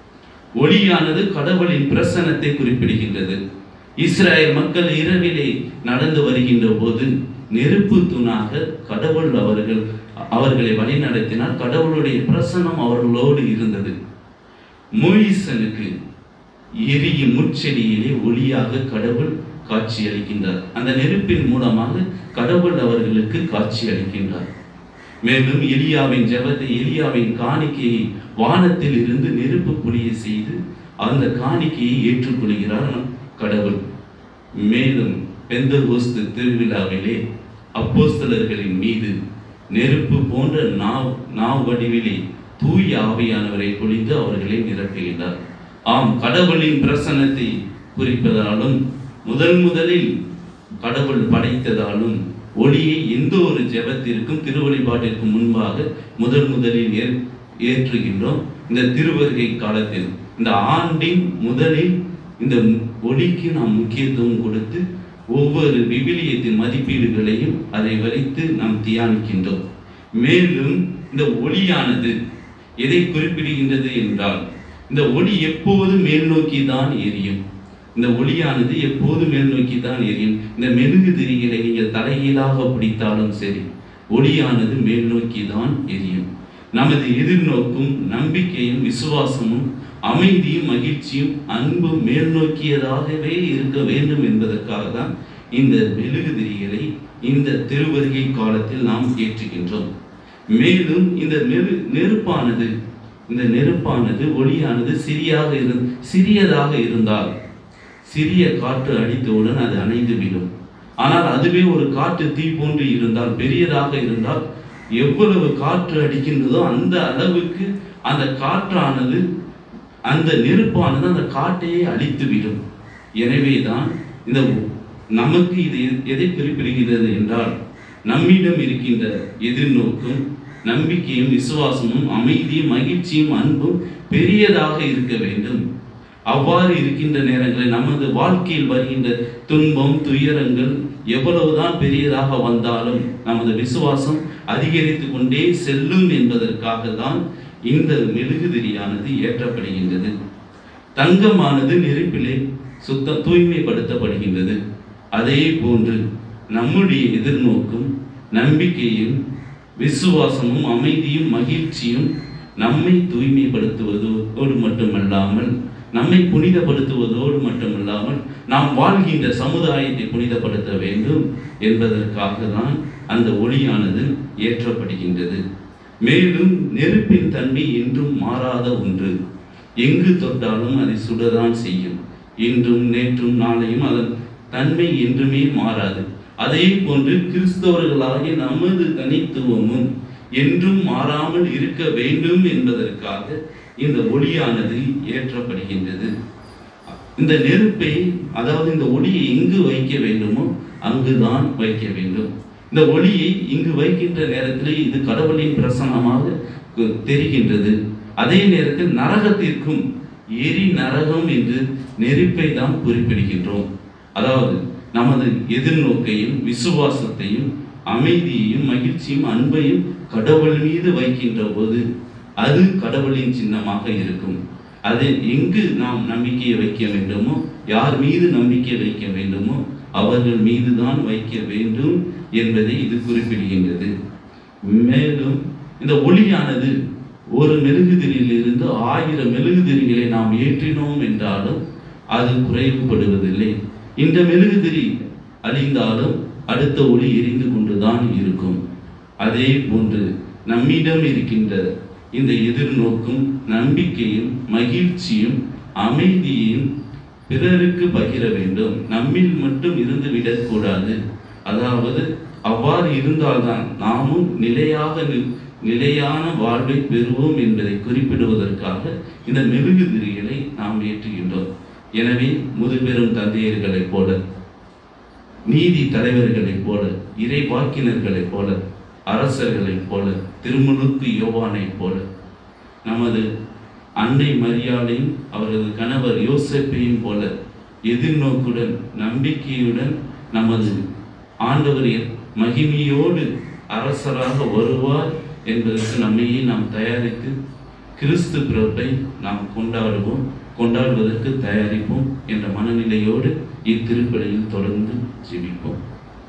ஒளியானது கடவுளின் பிரசன்னத்தை குறிப்பிடுகின்றது இஸ்ராயல் மக்கள் இரவிலே நடந்து வருகின்ற போது நெருப்பு தூணாக கடவுள் அவர்கள் அவர்களை வழிநடத்தினார் கடவுளுடைய பிரசன்னம் அவர்களோடு இருந்தது மோயிசனுக்கு எரியும் முட்செடியிலே ஒளியாக கடவுள் காட்சி அளிக்கின்றார் அந்த நெருப்பின் மூலமாக கடவுள் அவர்களுக்கு காட்சி அளிக்கின்றார் மேலும் எலியாவின் ஜெபத்தை எலியாவின் காணிக்கையை வானத்தில் இருந்து நெருப்பு புளிய செய்து அந்த காணிக்கையை ஏற்றுக்கொள்கிறார் நம் கடவுள் மேலும் பெந்தகோஸ்து திருவிழாவிலே அப்போஸ்தலர்களின் மீது நெருப்பு போன்ற நாவ் நாவ் வடிவிலே தூய ஆவியானவரை பொழிந்து அவர்களை நிரப்புகின்றார் ஆம் கடவுளின் பிரசன்னத்தை குறிப்பதாலும் முதல் முதலில் கடவுள் படைத்ததாலும் ஒளியை எந்த ஒரு ஜெபத்திற்கும் திருவழிபாட்டிற்கும் முன்பாக முதல் முதலில் ஏற்- ஏற்றுகின்றோம் இந்த திருவருகை காலத்தில் இந்த ஆண்டின் முதலில் இந்த ஒளிக்கு நாம் முக்கியத்துவம் கொடுத்து ஒவ்வொரு விவிலியத்தின் மதிப்பீடுகளையும் அதை வைத்து நாம் தியானிக்கின்றோம் மேலும் இந்த ஒளியானது எதை குறிப்பிடுகின்றது என்றால் இந்த ஒளி எப்போது மேல் நோக்கி தான் எரியும் இந்த ஒளியானது எப்போது மேல் நோக்கி தான் எரியும் இந்த மெழுகு திரிகளை நீங்கள் தலைகீழாக பிடித்தாலும் சரி ஒளியானது மேல் நோக்கி தான் எரியும் நமது எதிர்நோக்கும் நம்பிக்கையும் விசுவாசமும் அமைதியும் மகிழ்ச்சியும் அன்பும் மேல் நோக்கியதாகவே இருக்க வேண்டும் என்பதற்காக தான் இந்த மெழுகு திரிகளை இந்த திருவருகை காலத்தில் நாம் ஏற்றுகின்றோம் மேலும் இந்த நெரு நெருப்பானது இந்த நெருப்பானது ஒளியானது சிறியாக இரு சிறியதாக இருந்தால் சிறிய காற்று அடித்தவுடன் அது அணைந்துவிடும் ஆனால் அதுவே ஒரு காற்று தீ போன்று இருந்தால் பெரியதாக இருந்தால் எவ்வளவு காற்று அடிக்கின்றதோ அந்த அளவுக்கு அந்த காற்றானது அந்த நெருப்பானது அந்த காட்டையே அழித்துவிடும் எனவேதான் இந்த நமக்கு இது எதை குறிப்பிடுகிறது என்றால் நம்மிடம் இருக்கின்ற எதிர்நோக்கும் நம்பிக்கையும் விசுவாசமும் அமைதியும் மகிழ்ச்சியும் அன்பும் பெரியதாக இருக்க வேண்டும் அவ்வாறு இருக்கின்ற நேரங்களில் நமது வாழ்க்கையில் வருகின்ற துன்பம் துயரங்கள் எவ்வளவுதான் பெரியதாக வந்தாலும் நமது விசுவாசம் அதிகரித்து கொண்டே செல்லும் என்பதற்காக தான் இந்த மெழுகுதிரியானது ஏற்றப்படுகின்றது தங்கமானது நெருப்பிலே சுத்த தூய்மைப்படுத்தப்படுகின்றது அதே போன்று நம்முடைய எதிர்நோக்கும் நம்பிக்கையும் விசுவாசமும் அமைதியும் மகிழ்ச்சியும் நம்மை தூய்மைப்படுத்துவதோடு மட்டுமல்லாமல் நம்மை புனிதப்படுத்துவதோடு மட்டுமல்லாமல் நாம் வாழ்கின்ற சமுதாயத்தை புனிதப்படுத்த வேண்டும் என்பதற்காக தான் அந்த ஒளியானது ஏற்றப்படுகின்றது மேலும் நெருப்பின் தன்மை என்றும் மாறாத ஒன்று எங்கு தொட்டாலும் அதை சுடதான் செய்யும் இன்றும் நேற்றும் நாளையும் அதன் தன்மை என்றுமே மாறாது அதே போன்று கிறிஸ்தவர்களாகிய நமது தனித்துவமும் என்றும் மாறாமல் இருக்க வேண்டும் என்பதற்காக இந்த ஒளியானது ஏற்றப்படுகின்றது இந்த நெருப்பை அதாவது இந்த ஒளியை எங்கு வைக்க வேண்டுமோ அங்குதான் வைக்க வேண்டும் இந்த ஒளியை இங்கு வைக்கின்ற நேரத்தில் இது கடவுளின் பிரசனமாக கு- தெரிகின்றது அதே நேரத்தில் நரகத்திற்கும் எரி நரகம் என்று நெருப்பை தான் குறிப்பிடுகின்றோம் அதாவது நமது எதிர்நோக்கையும் விசுவாசத்தையும் அமைதியையும் மகிழ்ச்சியும் அன்பையும் கடவுள் மீது வைக்கின்ற போது அது கடவுளின் சின்னமாக இருக்கும் அது எங்கு நாம் நம்பிக்கையை வைக்க வேண்டுமோ யார் மீது நம்பிக்கை வைக்க வேண்டுமோ அவர்கள் மீதுதான் வைக்க வேண்டும் என்பதை இது குறிப்பிடுகின்றது மேலும் இந்த ஒளியானது ஒரு மெழுகுதிரியிலிருந்து ஆயிரம் மெழுகுதிரிகளை நாம் ஏற்றினோம் என்றாலும் அது குறைவுபடுவதில்லை இந்த மெழுகுதிரி அழிந்தாலும் அடுத்த ஒளி எரிந்து கொண்டுதான் இருக்கும் அதே போன்று நம்மிடம் இருக்கின்ற இந்த எதிர்நோக்கும் நம்பிக்கையும் மகிழ்ச்சியும் அமைதியும் பிறருக்கு பகிர வேண்டும் நம்மில் மட்டும் இருந்து விடக்கூடாது அதாவது அவ்வாறு இருந்தால்தான் நாமும் நிலையாக நி- நிலையான வாழ்வை பெறுவோம் என்பதை குறிப்பிடுவதற்காக இந்த மெழுகுதிரிகளை நாம் ஏற்றுகின்றோம் எனவே முதுபெரும் தந்தையர்களைப் போல நீதி தலைவர்களைப் போல இறை வாக்கினர்களைப் போல அரசர்களைப் போல திருமுழுக்கு யோவானைப் போல நமது அன்னை மரியாதையும் அவரது கணவர் யோசேப்பையும் போல எதிர்நோக்குடன் நம்பிக்கையுடன் நமது ஆண்டவர் மகிமையோடு அரசராக வருவார் என்பதற்கு நம்மையே நாம் தயாரித்து கிறிஸ்து பிறப்பை நாம் கொண்டாடுவோம் கொண்டாடுவதற்கு தயாரிப்போம் என்ற மனநிலையோடு இத்திருப்பலியில் தொடர்ந்து ஜெபிப்போம்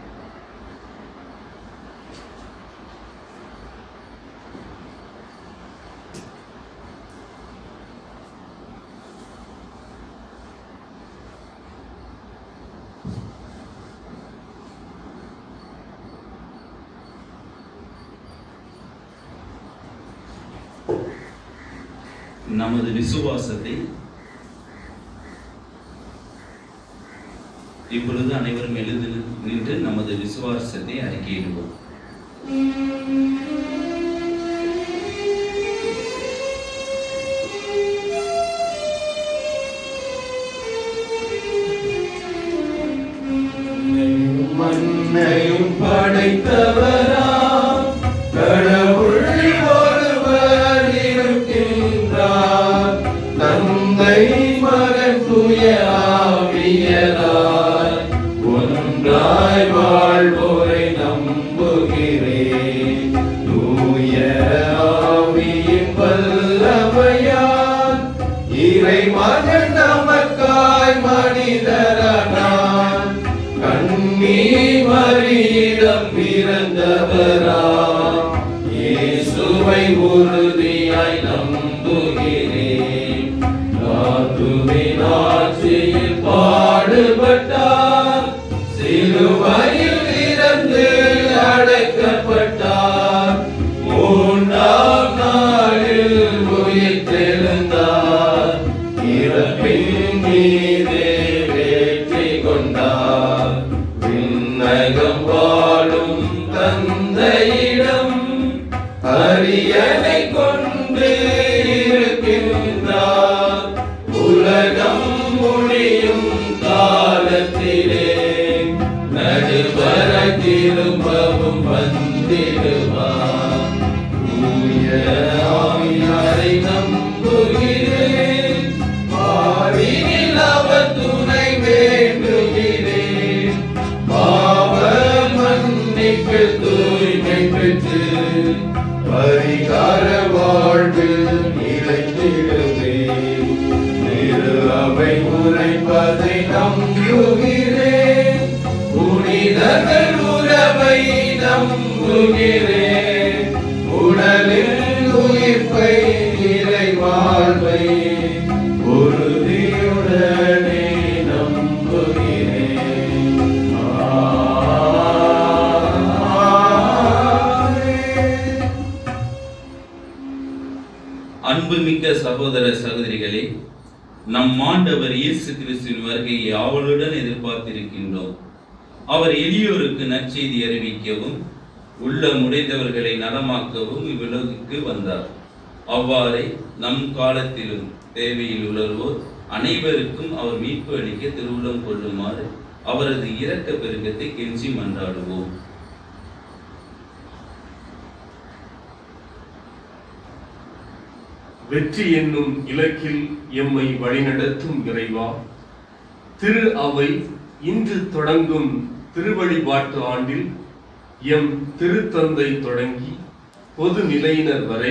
நமது விசுவாசத்தை இப்பொழுது அனைவரும் எழுந்து நின்று நமது விசுவாசத்தை அறிக்கையிடுவோம் மண்ணையும் படைத்தவராம் கடவுள் ஒருவர் இருக்கின்றார் தந்தை மகன் தூய ஆவியராய் ஒன்றாய் வாழ்வோரை நம்புகிறேன் தூய ஆவியின் வல்லமையால் இறை மகன் நமக்காய் மனிதரானான் கண்ணீ மறியிடம் பிறந்தவரா இயேசுவை உறுதியாய் நம்புகிறேன் காத்துவின் ஆட்சியில் பாடுபட்டார் சிலுவையில் இறந்து அடைக்கப்பட்டார் மூன்றாம் நாளில் உயிர் தெழுந்தார் இறப்பின் மீதே வெற்றி கொண்டார் விண்ணகம் வாழும் தந்தையிடம் அரியணை கொண்டு இருக்கின்றார் உலகம் முடியும் காலத்திலே நடுவர திரும்பவும் வந்திடுவார் தூய ஆவியாரை நம்புகிறேன் பாரினில் அவர் துணை வேண்டுகிறேன் பாவ மன்னிப்பு தூய்மை பெற்று பரிகார வாழ்வில் நிலைத்திடுவேன் திரு அவை உரைப்பதை நம்புகிறேன் புனிதர்கள் உறவை நம்புகிறேன் உடலில் உயிர்ப்பை நிறை வாழ்வை உறுதியுடனே நம்புகிறேன் ஆமென். அன்புமிக்க சகோதர சகோதரிகளே நம் ஆண்டவர் இயேசு கிறிஸ்துவின் வருகையை ஆவலுடன் எதிர்பார்த்திருக்கின்றோம் அவர் எளியோருக்கு நற்செய்தி அறிவிக்கவும் உள்ள முடைந்தவர்களை நலமாக்கவும் இவ்வுலகுக்கு வந்தார் அவ்வாறே நம் காலத்திலும் தேவையில் உணர்வோர் அனைவருக்கும் அவர் மீட்பு அளிக்க திருவுளம் கொள்ளுமாறு அவரது இரக்க பெருக்கத்தை கெஞ்சி மன்றாடுவோம் வெற்றி என்னும் இலக்கில் எம்மை வழிநடத்தும் இறைவா திரு அவை இன்று தொடங்கும் திருவழிபாட்டு ஆண்டில் எம் திருத்தந்தை தொடங்கி பொது நிலையினர் வரை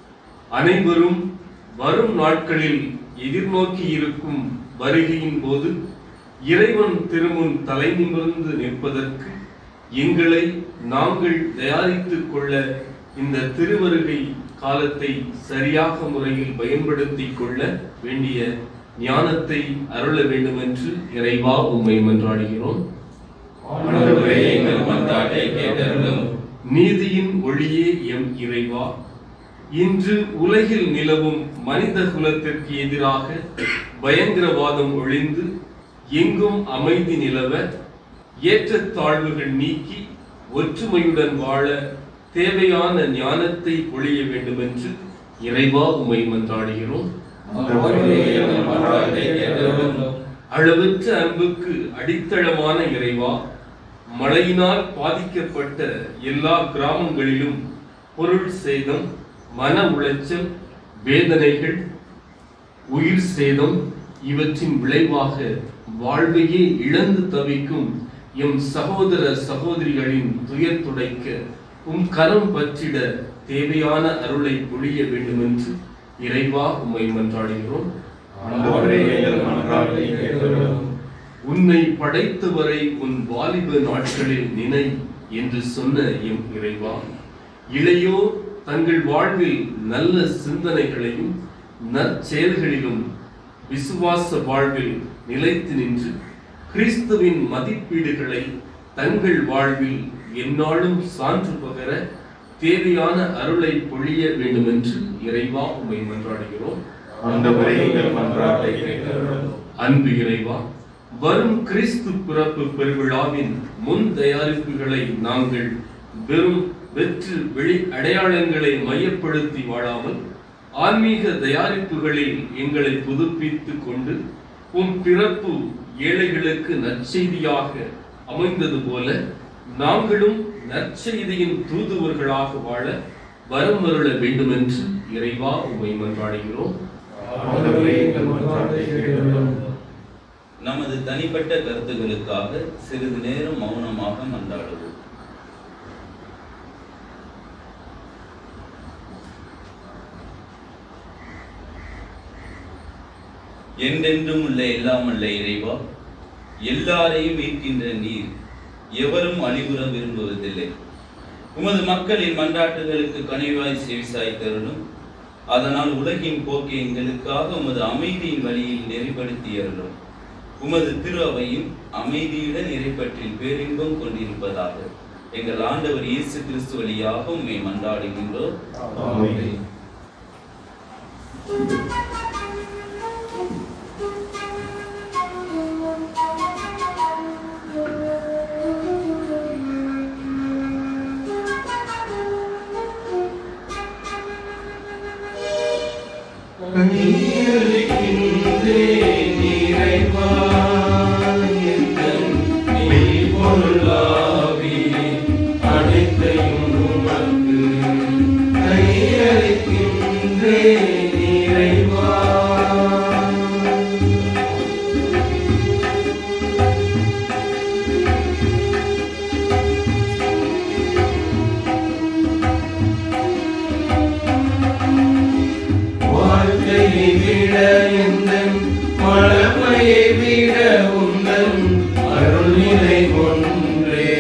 அனைவரும் வரும் நாட்களில் எதிர்நோக்கி இருக்கும் வருகையின் போது இறைவன் திருமுன் தலை நிமிர்ந்து நிற்பதற்கு எங்களை நாங்கள் தயாரித்துக் கொள்ள இந்த திருவருகை காலத்தை சரியாக முறையில் பயன்படுத்திக் கொள்ள வேண்டிய ஞானத்தை அருள வேண்டும் என்று இறைவா உம்மை மன்றாடுகிறோம் ஆண்டவரே, எங்கள் மன்றாட்டை கேட்டருளும். நீதியின் ஒளியே எம் இறைவா இன்று உலகில் நிலவும் மனித குலத்திற்கு எதிராக பயங்கரவாதம் ஒழிந்து எங்கும் அமைதி நிலவ ஏற்றத்தாழ்வுகள் நீக்கி ஒற்றுமையுடன் வாழ தேவையான ஞானத்தை பொழிய வேண்டும் என்று இறைவா உம்மை மன்றாடுகிறோம் ஆண்டவரே, எங்கள் மன்றாட்டை கேட்டருளும். அளவற்ற அன்புக்கு அடித்தளமான இறைவா மழையினால் பாதிக்கப்பட்ட எல்லா கிராமங்களிலும் பொருள் சேதம் மன உளைச்சல் வேதனைகள் உயிர் சேதம் இவற்றின் விளைவாக வாழ்வையே இழந்து தவிக்கும் எம் சகோதர சகோதரிகளின் துயர் துடைக்க உம் கரம் பற்றிட தேவையான அருளை பொழிய வேண்டும் என்று இறைவா உம்மை மன்றாடுகிறோம் ஆண்டவரே, எங்கள் மன்றாட்டை கேட்டருளும். உன்னை படைத்தவரை உன் வாலிப நாட்களில் நினை என்று சொன்ன எம் இறைவா இளையோர் தங்கள் வாழ்வில் நல்ல சிந்தனைகளையும் நற்செயல்களிலும் விசுவாச வாழ்வில் நிலைத்து நின்று கிறிஸ்துவின் மதிப்பீடுகளை தங்கள் வாழ்வில் எந்நாளும் சான்று பகர தேவையான அருளை பொழிய வேண்டும் என்று இறைவா உம்மை மன்றாடுகிறோம் ஆண்டவரே, எங்கள் மன்றாட்டை கேட்டருளும். அன்பு இறைவா வரும் கிறிஸ்து பிறப்பு பெருவிழாவின் முன் தயாரிப்புகளை நாங்கள் வெறும் வெற்று வெளி அடையாளங்களை மையப்படுத்தி வாழாமல் ஆன்மீக தயாரிப்புகளில் எங்களை புதுப்பித்துக் கொண்டு உம் பிறப்பு ஏழைகளுக்கு நற்செய்தியாக அமைந்தது போல நாங்களும் நற்செய்தியின் தூதுவர்களாக வாழ வரம் அருள வேண்டும் என்று இறைவா உம்மை மன்றாடுகிறோம் ஆண்டவரே, எங்கள் மன்றாட்டை கேட்டருளும். நமது தனிப்பட்ட கருத்துகளுக்காக சிறிது நேரம் மௌனமாக மன்றாடுவோம் என்றென்றும் உள்ள எல்லாம் அல்ல இறைவா எல்லாரையும் மீட்கின்ற நீர் எவரும் அழிவுற விரும்புவதில்லை உமது மக்களின் மன்றாட்டுகளுக்கு கனிவாய் செவிசாய் தருளும் அதனால் உலகின் போக்கை எங்களுக்காக உமது அமைதியின் வழியில் நெறிப்படுத்தி அருளும் உமது திரு அவையும் அமைதியுடன் இறைப்பற்றில் பேரின்பம் கொண்டிருப்பதாக எங்கள் ஆண்டவர் இயேசு கிறிஸ்து வழியாக உம்மை மன்றாடுகின்றோம் ஆமென். வாழ்க்கையை விட எந்தன் வளமையை விட உந்தன் அருள்நிலை ஒன்றே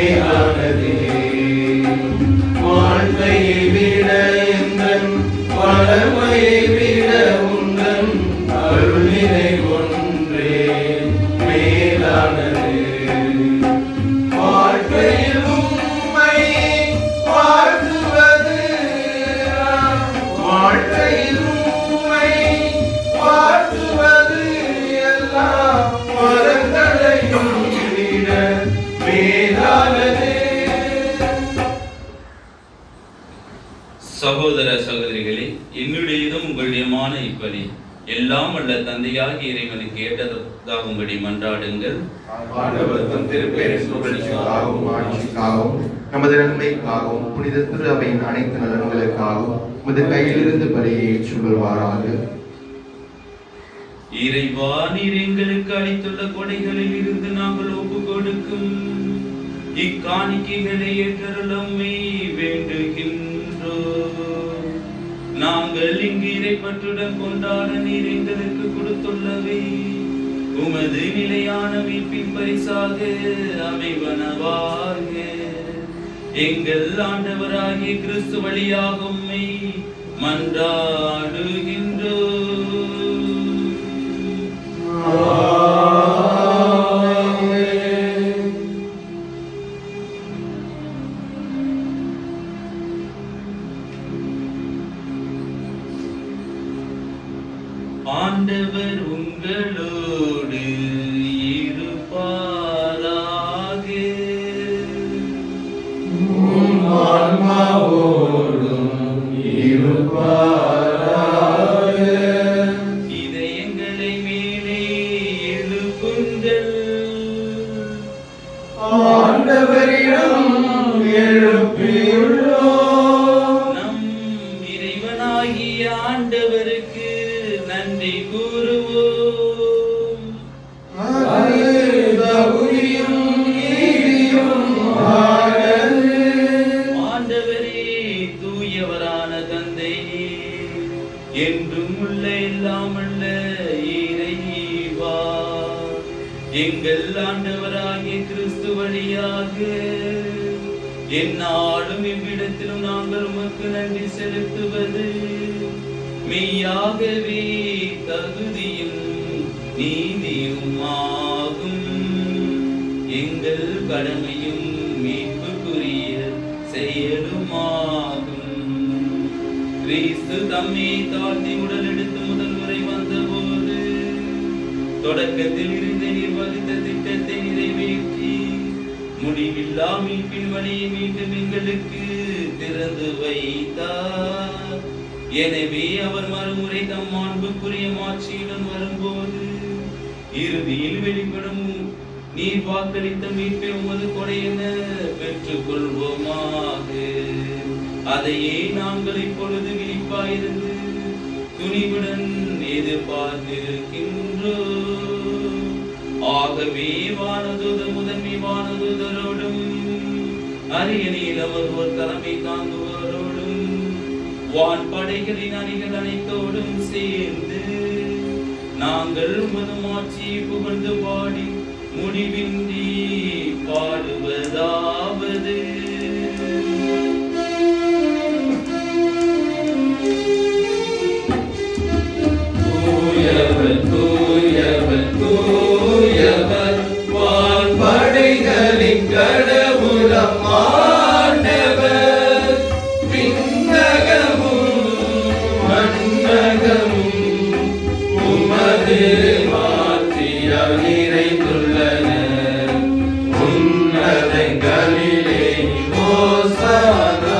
மேலானதே வாழ்க்கையை விட எந்தன் வள சகோதர சகோதரிகளே என்னுடையதும் உங்களுடையமான இப்பலி எல்லாம் வல்ல தந்தையாகிய இறைவனுக்கு ஏற்றதாக உங்களை மன்றாடுங்கள் ஆண்டவர் தம் திருப்பெயரின் புகழ்ச்சிக்காகவும் ஆட்சிக்காகவும் நமது நன்மைக்காகவும் புனித திரு அவையின் அனைத்து நலன்களுக்காகவும் உமது கையிலிருந்து பலியை ஏற்றுக்கொள்வாராக இறைவா நீர் எங்களுக்கு அளித்துள்ள கொடைகளில் இருந்து நாங்கள் ஒப்பு கொடுக்கும் இக்காணிக்கைகளை ஏற்றருளம்மை வேண்டுகின்றோம் நாங்கள் இங்கு இறைப்பற்றுடன் கொண்டாட நீர் எங்களுக்கு கொடுத்துள்ளவை உமது நிலையான மீட்பின் பரிசாக அமைவனவாக எங்கள் ஆண்டவராகிய கிறிஸ்து வழியாக உம்மை மன்றாடுகின்றோம் ஆண்டவர் உங்களோடு இருப்பாராக இதயங்களை மேலே எழுப்புங்கள் நம் இறைவனாகிய ஆண்டவருக்கு நன்றி கூறுவோம் ஆண்டவரே தூயவரான தந்தை என்றும் உள்ள எல்லாம் உள்ள இறைவா எங்கள் ஆண்டவராகிய கிறிஸ்து வழியாக எந்நாளும் இவ்விடத்திலும் நாங்கள் உமக்கு நன்றி செலுத்துவது மெய்யாகவே தகுதியும் நீதியும் ஆகும் எங்கள் கடமையும் மீட்புக்குரிய செயலுமாகும் கிறிஸ்து தம்மை தாழ்த்தி உடல் எடுத்து முதல் முறை வந்தபோது தொடக்கத்தில் இருந்து நிர்வகித்த திட்டத்தை நிறைவேற்றி முடிவில்லா மீட்பின் வழியை மீண்டும் எங்களுக்கு திறந்து வைத்தார் எனவே அவர் மறுமுறை தம் மாண்புக்குரிய மாட்சியுடன் வரும்போது இறுதியில் வெளிப்படும் நீர் வாக்களித்த மீட்பை உமது கொடை என பெற்றுக் கொள்வோமாக அதையே நாங்கள் இப்பொழுது விழிப்பாயிருந்து துணிவுடன் எதிர்பார்த்திருக்கின்றோம் ஆகவே வானதூத முதன்மை வானதூதரோடும் அரியணையில் அமர்வோர் தலைமை தாங்குவோரோடும் வான் படைகளின் அணிகள் அனைத்தோடும் சேர்ந்து நாங்கள் உமது மாட்சியை புகழ்ந்து பாடி முடிவின்றி பாடுவதாவது தூயவர் தூயவர் தூயவர் வான்படைகளின் கடவுளம் ஆண்டவர் விண்ணகமும் மண்ணகமும் உமது மாற்றியால் நிறைந்துள்ளன உன்னதங்களிலே ஓசானா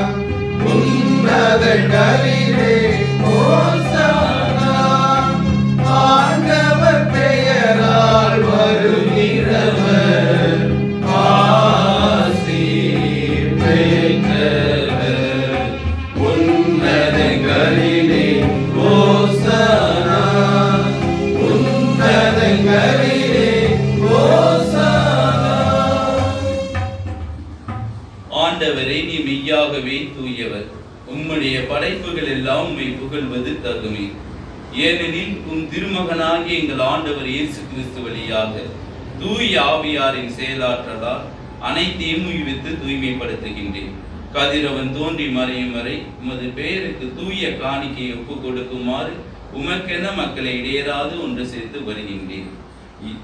உன்னதங்களிலே ஓசானா ஆண்டவர் பெயரால் வருகிறவர் ஆசி பெற்றவர் உன்னதங்களிலே ஓசானா உன்னதங்களிலே ஓசானா ஆண்டவரே நீ மெய்யாகவே தூயவர் உம்முடைய படைப்புகள் எல்லாம் உம்மை புகழ்வது தகுமே ஏனெனில் உம் திருமகனாகிய எங்கள் ஆண்டவர் இயேசு கிறிஸ்து வழியாக தூய ஆவியாரின் செயலாற்றலால் அனைத்தையும் உய்வித்து தூய்மைப்படுத்துகின்றேன் கதிரவன் தோன்றி மறையும் வரை உமது பெயருக்கு தூய காணிக்கையை ஒப்புக் கொடுக்குமாறு உமக்கென மக்களை இடையராது ஒன்று சேர்த்து வருகின்றேன் இ-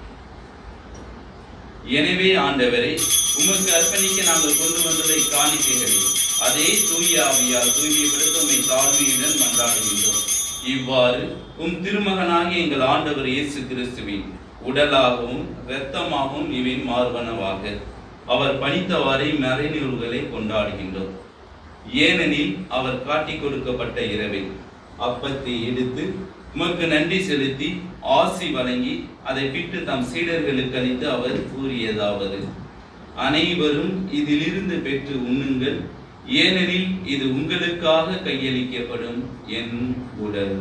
எனவே ஆண்டவரை உமக்கு அர்ப்பணிக்க நாங்கள் கொண்டு வந்துள்ள இக்காணிக்கைகளை அதே தூய ஆவியால் தூய்மைப்படுத்த உம்மை தாழ்மையுடன் மன்றாடுகின்றோம் இவ்வாறு உம் திருமகனாகிய எங்கள் ஆண்டவர் இயேசு கிறிஸ்துவின் உடலாகவும் இரத்தமாகவும் இவை மார்பனவாக அவர் பணித்தவாறே மறைநிகழ்வுகளை கொண்டாடுகின்றோம் ஏனெனில் அவர் காட்டிக் கொடுக்கப்பட்ட இரவை அப்பத்தை எடுத்து உமக்கு நன்றி செலுத்தி ஆசி வழங்கி அதை பிட்டு தம் சீடர்களுக்கு அளித்து அவர் கூறியதாவது அனைவரும் இதிலிருந்து பெற்று உண்ணுங்கள் ஏனெனில் இது உங்களுக்காக கையளிக்கப்படும் என் உடல்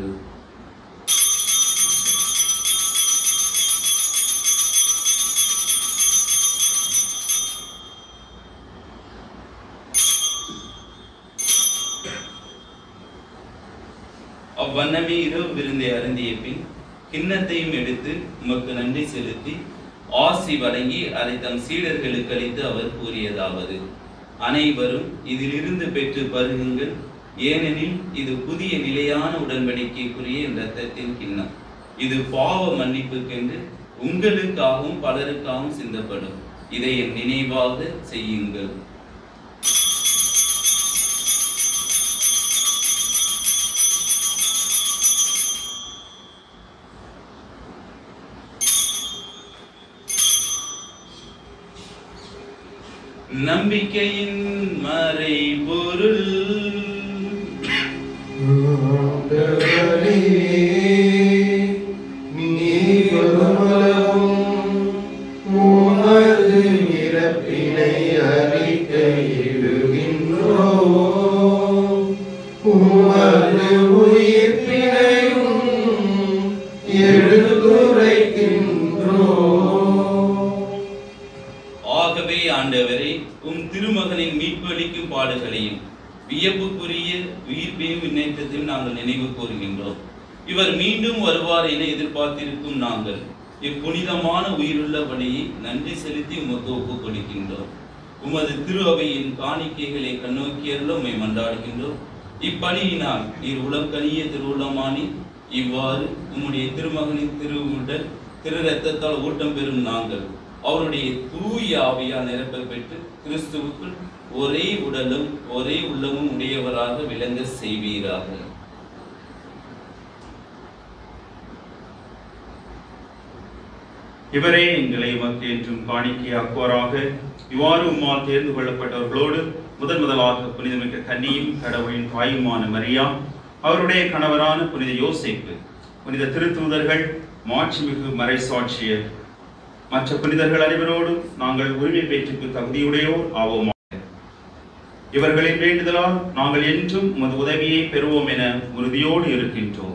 அவ்வண்ணமே இரவு விருந்தை அருந்திய பின் கிண்ணத்தையும் எடுத்து உமக்கு நன்றி செலுத்தி ஆசி வழங்கி அதை தம் சீடர்களுக்கு அளித்து அவர் கூறியதாவது அனைவரும் இதிலிருந்து பெற்று பருகுங்கள் ஏனெனில் இது புதிய நிலையான உடன்படிக்கைக்குரிய என் இரத்தத்தின் கிண்ணம் இது பாவ மன்னிப்புக்கென்று உங்களுக்காகவும் பலருக்காகவும் சிந்தப்படும் இதை என் நினைவாக செய்யுங்கள் நம்பிக்கையின் மறைபொருள் ஆண்டவரே, நீர் வருமளவும் உமது இறப்பினை அறிக்கையிடுகின்றோம். உமது உயிர்ப்பினையும் எடுத்துரைக்கின்றோம் ஆகவே ஆண்டவரே உம் திருமகனின் மீட்பு அளிக்கும் பாடுகளையும் வியப்புக்குரிய உயிர்ப்பையும் விண்ணேற்றத்தையும் நாங்கள் நினைவு கூறுகின்றோம் இவர் மீண்டும் வருவார் என எதிர்பார்த்திருக்கும் நாங்கள் இப்புனிதமான உயிருள்ள பலியை நன்றி செலுத்தி உமக்கு ஒப்புக் கொடுக்கின்றோம் உமது திரு அவையின் காணிக்கைகளை கண்ணோக்கியருள உம்மை மன்றாடுகின்றோம் இப்பலியினால் நீர் உலகனிய திருவுளமானி இவ்வாறு உம்முடைய திருமகனின் திருவுடல் திரு ரத்தத்தால் ஊட்டம் பெறும் நாங்கள் அவருடைய தூய ஆவியால் நிரப்ப பெற்று கிறிஸ்துவுக்குள் ஒரே உடலும் ஒரே உள்ளமும் உடையவராக விளங்க செய்வீராக இவரே எங்களை உமக்கு என்றும் காணிக்கையாக்குவாராக இவ்வாறு உம்மால் தேர்ந்து கொள்ளப்பட்டவர்களோடு முதன் முதலாக புனிதமிக்க கன்னியும் கடவுளின் தாயுமான மரியா அவருடைய கணவரான புனித யோசேப்பு புனித திருத்தூதர்கள் மாட்சிமிகு மறைசாட்சியர் மற்ற புனிதர்கள் அனைவரோடும் நாங்கள் உரிமை பேச்சுக்கு தகுதியுடையோர் ஆவோமாக இவர்களின் வேண்டுதலால் நாங்கள் என்றும் உமது உதவியை பெறுவோம் என உறுதியோடு இருக்கின்றோம்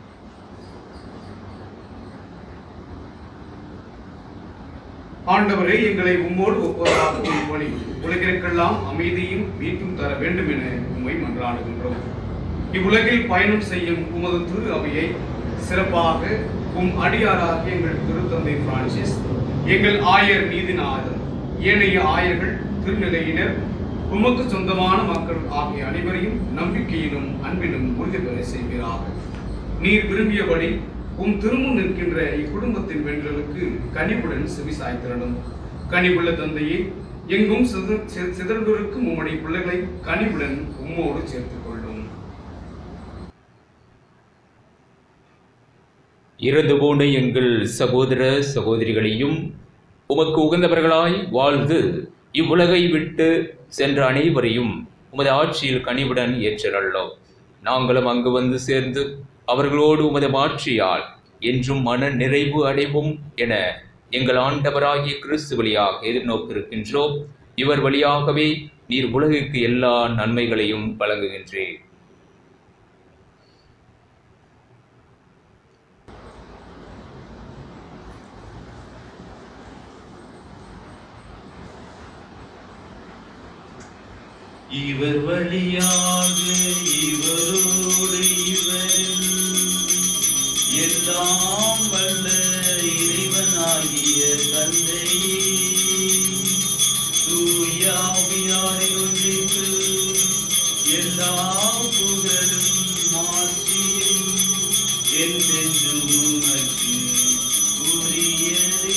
ஆண்டவரே எங்களை உம்மோடு ஒப்பதாக வழி உலகிற்கெல்லாம் அமைதியும் மீட்டும் தர வேண்டும் என உம்மை மன்றாடுகின்றோம் இவ்வுலகில் பயணம் செய்யும் உமது திரு அவையை சிறப்பாக உம் அடியாராக எங்கள் திருத்தந்தை பிரான்சிஸ் எங்கள் ஆயர் நீதிநாதன் ஏனைய ஆயர்கள் திருநிலையினர் உமக்கு சொந்தமான மக்கள் ஆகிய அனைவரையும் நம்பிக்கையிலும் அன்பிலும் உறுதி பெற செய்வீராக நீர் விரும்பியபடி உம் திருமுன் நிற்கின்ற இக்குடும்பத்தின் வேண்டுதலுக்கு கனிவுடன் செவிசாய்த்திரடும் கனிவுள்ள தந்தையே எங்கும் சித- சி- சிதறந்திருக்கும் உம்முடைய பிள்ளைகளை கனிவுடன் உம்மோடு சேர்த்துக் கொள்ளும் இறந்து போன எங்கள் சகோதர சகோதரிகளையும் உமக்கு உகந்தவர்களாய் வாழ்ந்து இவ்வுலகை விட்டு சென்ற அனைவரையும் உமது ஆட்சியில் கனிவுடன் ஏற்றனல்லோ நாங்களும் அங்கு வந்து சேர்ந்து அவர்களோடு உமது மாட்சியால் என்றும் மன நிறைவு அடைவோம் என எங்கள் ஆண்டவராகிய கிறிஸ்து வழியாக எதிர்நோக்கிருக்கின்றோம் இவர் வழியாகவே நீர் உலகுக்கு எல்லா நன்மைகளையும் வழங்குகின்றேன் இவர் வழியாக இவரோடு இவரில் எல்லாம் வல்ல இறைவனாகிய தந்தை தூயாவியாரின் ஒன்றிற்கு எல்லா புகழும் மாற்றியும் என்றென்றும் உமக்கு உரியதே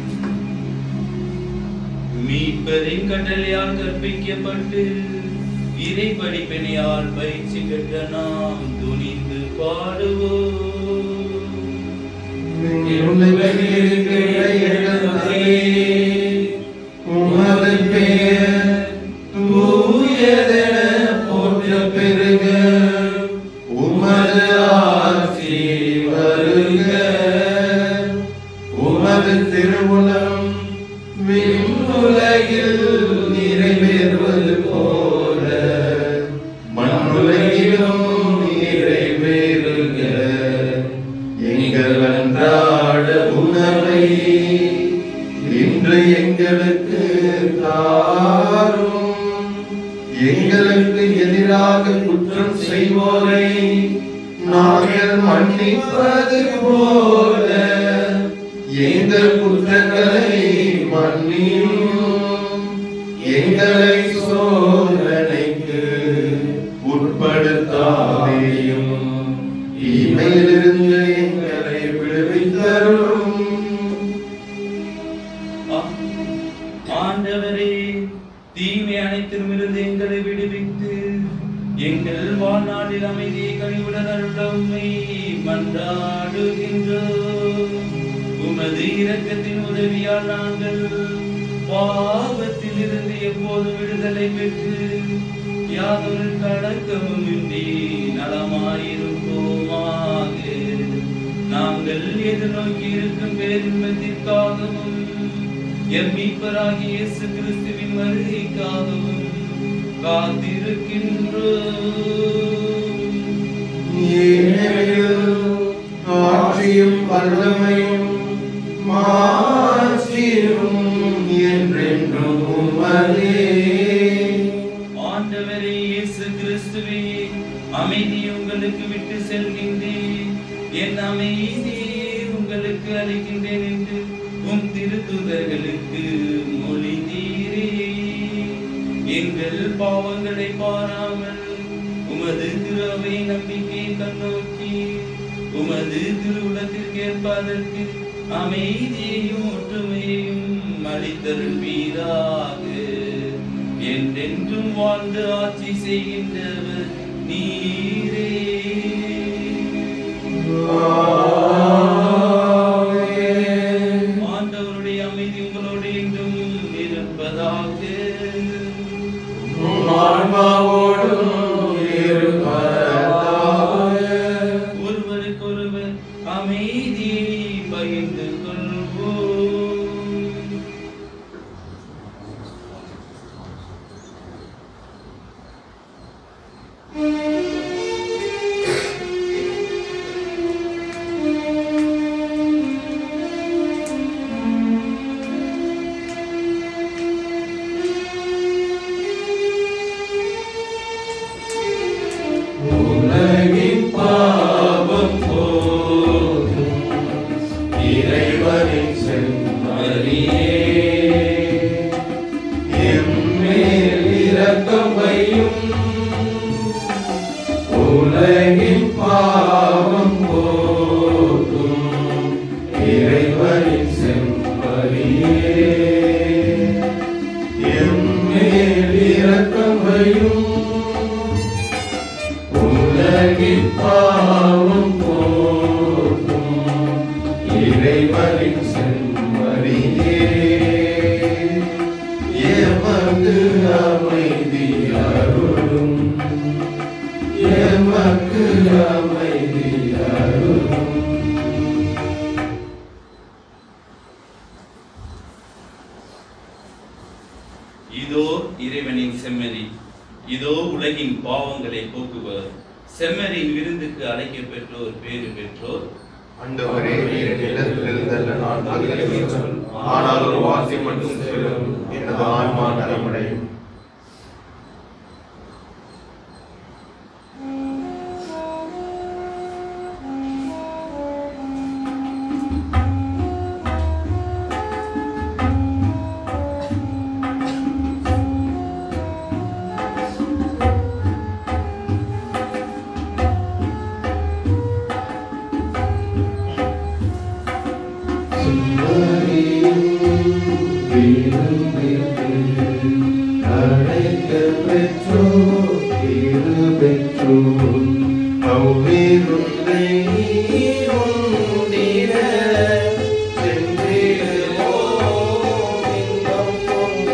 மீட்பரின் கட்டளையால் கற்பிக்கப்பட்டு இறை படிப்பினையால் பயிற்சி பெற்ற நாம் துணிந்து பாடுவோம் உலகில் இருக்கிற எங்கள் தாயே, உமது பெயர் தூயதென போற்றப் பெறுக. உமது ஆட்சி வருக. உமது திருவுளம் விண்ணுலகில் நிறைவேறுவது போல மண்ணுலகிலும் நிறைவேறுக எங்கள் அன்றாட உணவை இன்று எங்களுக்கு தாரும் எங்களுக்கு எதிராக குற்றம் செய்வோரை நாங்கள் மன்னிப்பது போல எங்கள் குற்றங்களை மன்னியும் எங்களை சோதனைக்கு உட்படுத்தாதேயும் தீமையிலிருந்து எங்களை விடுவித்தரும் ஆ- ஆண்டவரே தீமை அனைத்திலுமிருந்து எங்களை விடுவித்து எங்கள் வாழ்நாளில் அமைதியை கனிவுடன் அருளம்மை மன்றாடுகின்றோம் உமது இரக்கத்தின் உதவியால் நாங்கள் பாவத்தில் இருந்து எப்போது விடுதலை பெற்று யாதொரு கலக்கமும் இன்றி நலமாயிருப்போமாக நாங்கள் எதிர்நோக்கி இருக்கும் பேரின்பத்திற்காகவும் எம் மீட்பராகிய இயேசு கிறிஸ்துவின் வருகைக்காகவும் காத்திருக்கின்றோம் ஏனெனில் ஆட்சியும் வல்லமையும் மாட்சியும் என்றென்றும் உமதே ஆண்டவரே இயேசு கிறிஸ்துவே அமைதி உங்களுக்கு விட்டு செல்கின்றேன் என் அமைதியை உங்களுக்கு அளிக்கின்றேன் என்று உம் திருத்துதர்களுக்கு மொழிந்தீரே எங்கள் பாவங்களை பாராமல் உமது திருவை நம்பிக்கை கண்ணோக்கி உமது திருவுலத்திற்கு ஏற்பதற்கு அமைதியையும் ஒற்றுமையையும் அளித்தருள்வீராக என்றென்றும் வாழ்ந்து ஆட்சி செய்கின்றவர் நீரே ஆண்டவருடைய அமைதி உங்களோடு என்றும் இருப்பதாக ஆன்மாவோடும் இருப்பதாக ஒருவருக்கொருவர் அமைதியை பகிர்ந்து கொள்வோம் உலகின் பாவம் போகும் இறைவனின் செம்மறியே எம்மேல் இரக்கம் வையும் உலகின் பாவம் போகும் இறைவனின் செம்மறியே எம்மேல் இரக்கம் வையும் உலகின் பாவம் போக்கும் இறைவனின் செம்மறியே எமக்கு அமைதி அருளும் எமக்கு அமைதி அருளும் இதோ இறைவனின் செம்மறி இதோ உலகின் பாவங்களை போக்குவர் செம்மறியின் விருந்துக்கு அழைக்கப் பெற்றோர் பேறு பெற்றோர் ஆண்டவரே என் நிலத்திலிருந்தல்ல நான் தகுதியற்றவன். ஆனால் ஒரு வார்த்தை மட்டும் சொல்லும் எனது ஆன்மா நலமடையும் செம்மறியும் வீரம் வைத்து உண்டிட சென்றிடுவோம் இன்பம் பொங்க.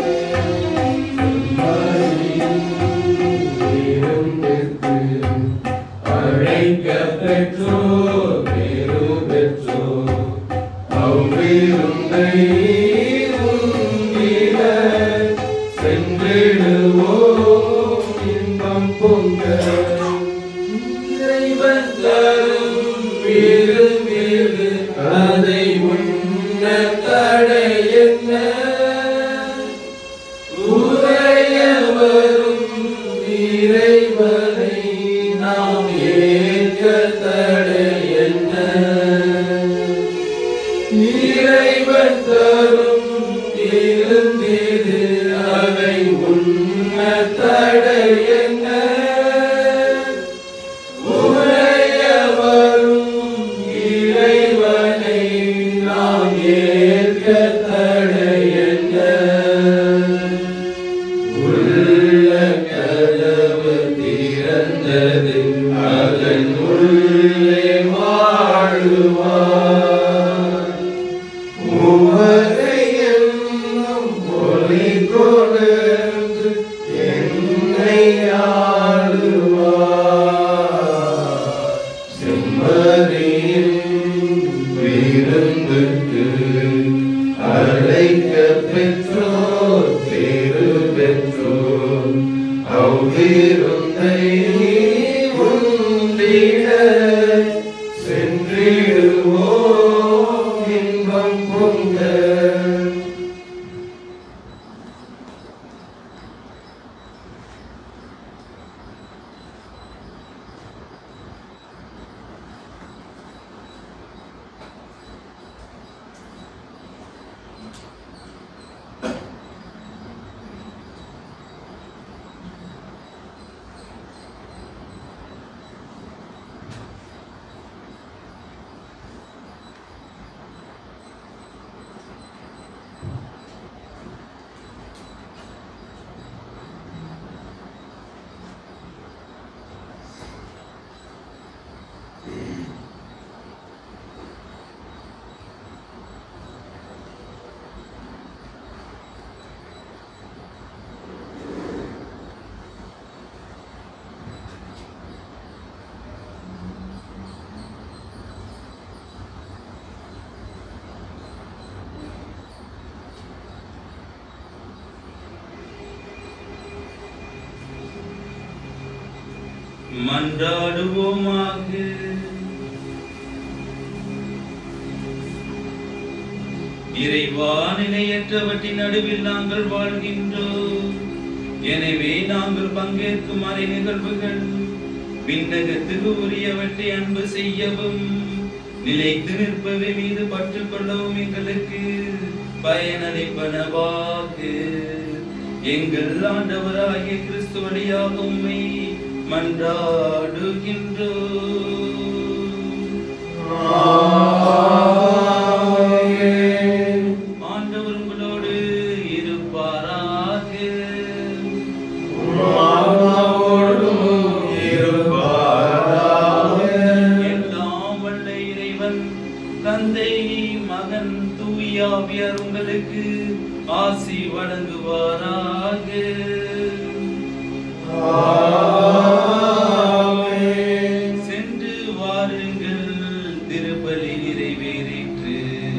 அழைக்க பெற்றோர் பேரு பெற்றோர் அவ்விருந்தை உண்டிட சென்றிடுவோம் இன்பம் பொங்க இறைவன் தரும் விருந்தில் அதை உண்ண தடை என்ன உரைய வரும் இறைவனை நாம் ஏற்க தடை என்ன இறைவன் தரும் இருந்திது அதை உண்ண தடை என்ன உரைய வரும் இறைவனை நாம் ஏற்க தடை என்ன உள்ள கதவு திறந்தது அதன் உள்ளே வாழுவார் உவகை என்னும் ஒளி கொணர்ந்து என்னை ஆளுவார் செம்மறியின் விருந்துக்கு அழைக்க பெற்றோர் பேரு பெற்றோர் அவ்விருந்தை உண்டிட சென்றிடுவோம் இன்பம் பொங்க மன்றாடுவோமாக இறைவா நிலையற்றவற்றின் நடுவில் நாங்கள் வாழ்கின்றோம் எனவே நாங்கள் பங்கேற்கும் மறை நிகழ்வுகள் விண்ணகத்துக்கு உரியவற்றை அன்பு செய்யவும் நிலைத்து நிற்பவை மீது பற்று கொள்ளவும் எங்களுக்கு பயனளிப்பனவாக எங்கள் ஆண்டவராகிய கிறிஸ்து வழியாக உம்மை மன்றாடுகின்றோம் ஆண்டவர் உங்களோடு இருப்பாராக எல்லாம் வல்ல இறைவன் தந்தை மகன் தூயாவியர் உங்களுக்கு ஆசி வழங்குவாராக சென்று வாருங்கள் திருப்பலி நிறைவேறிற்று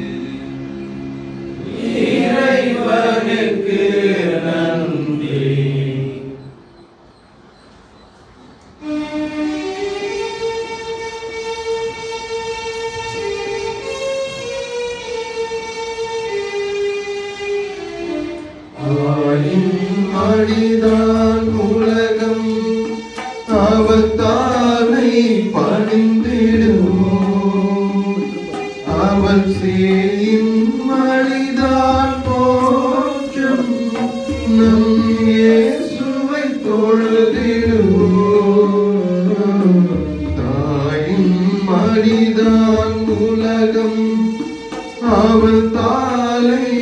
இறைவனுக்கு நன்றி அவளின் அடிதான் உலகம் அவத்தானை பணிந்திடுவோம் அவள் சேயின் மடிதான் போற்றும் நம் இயேசுவை தொழுதிடுவோம் தாயின் மடிதான் உலகம் அவள் தாலை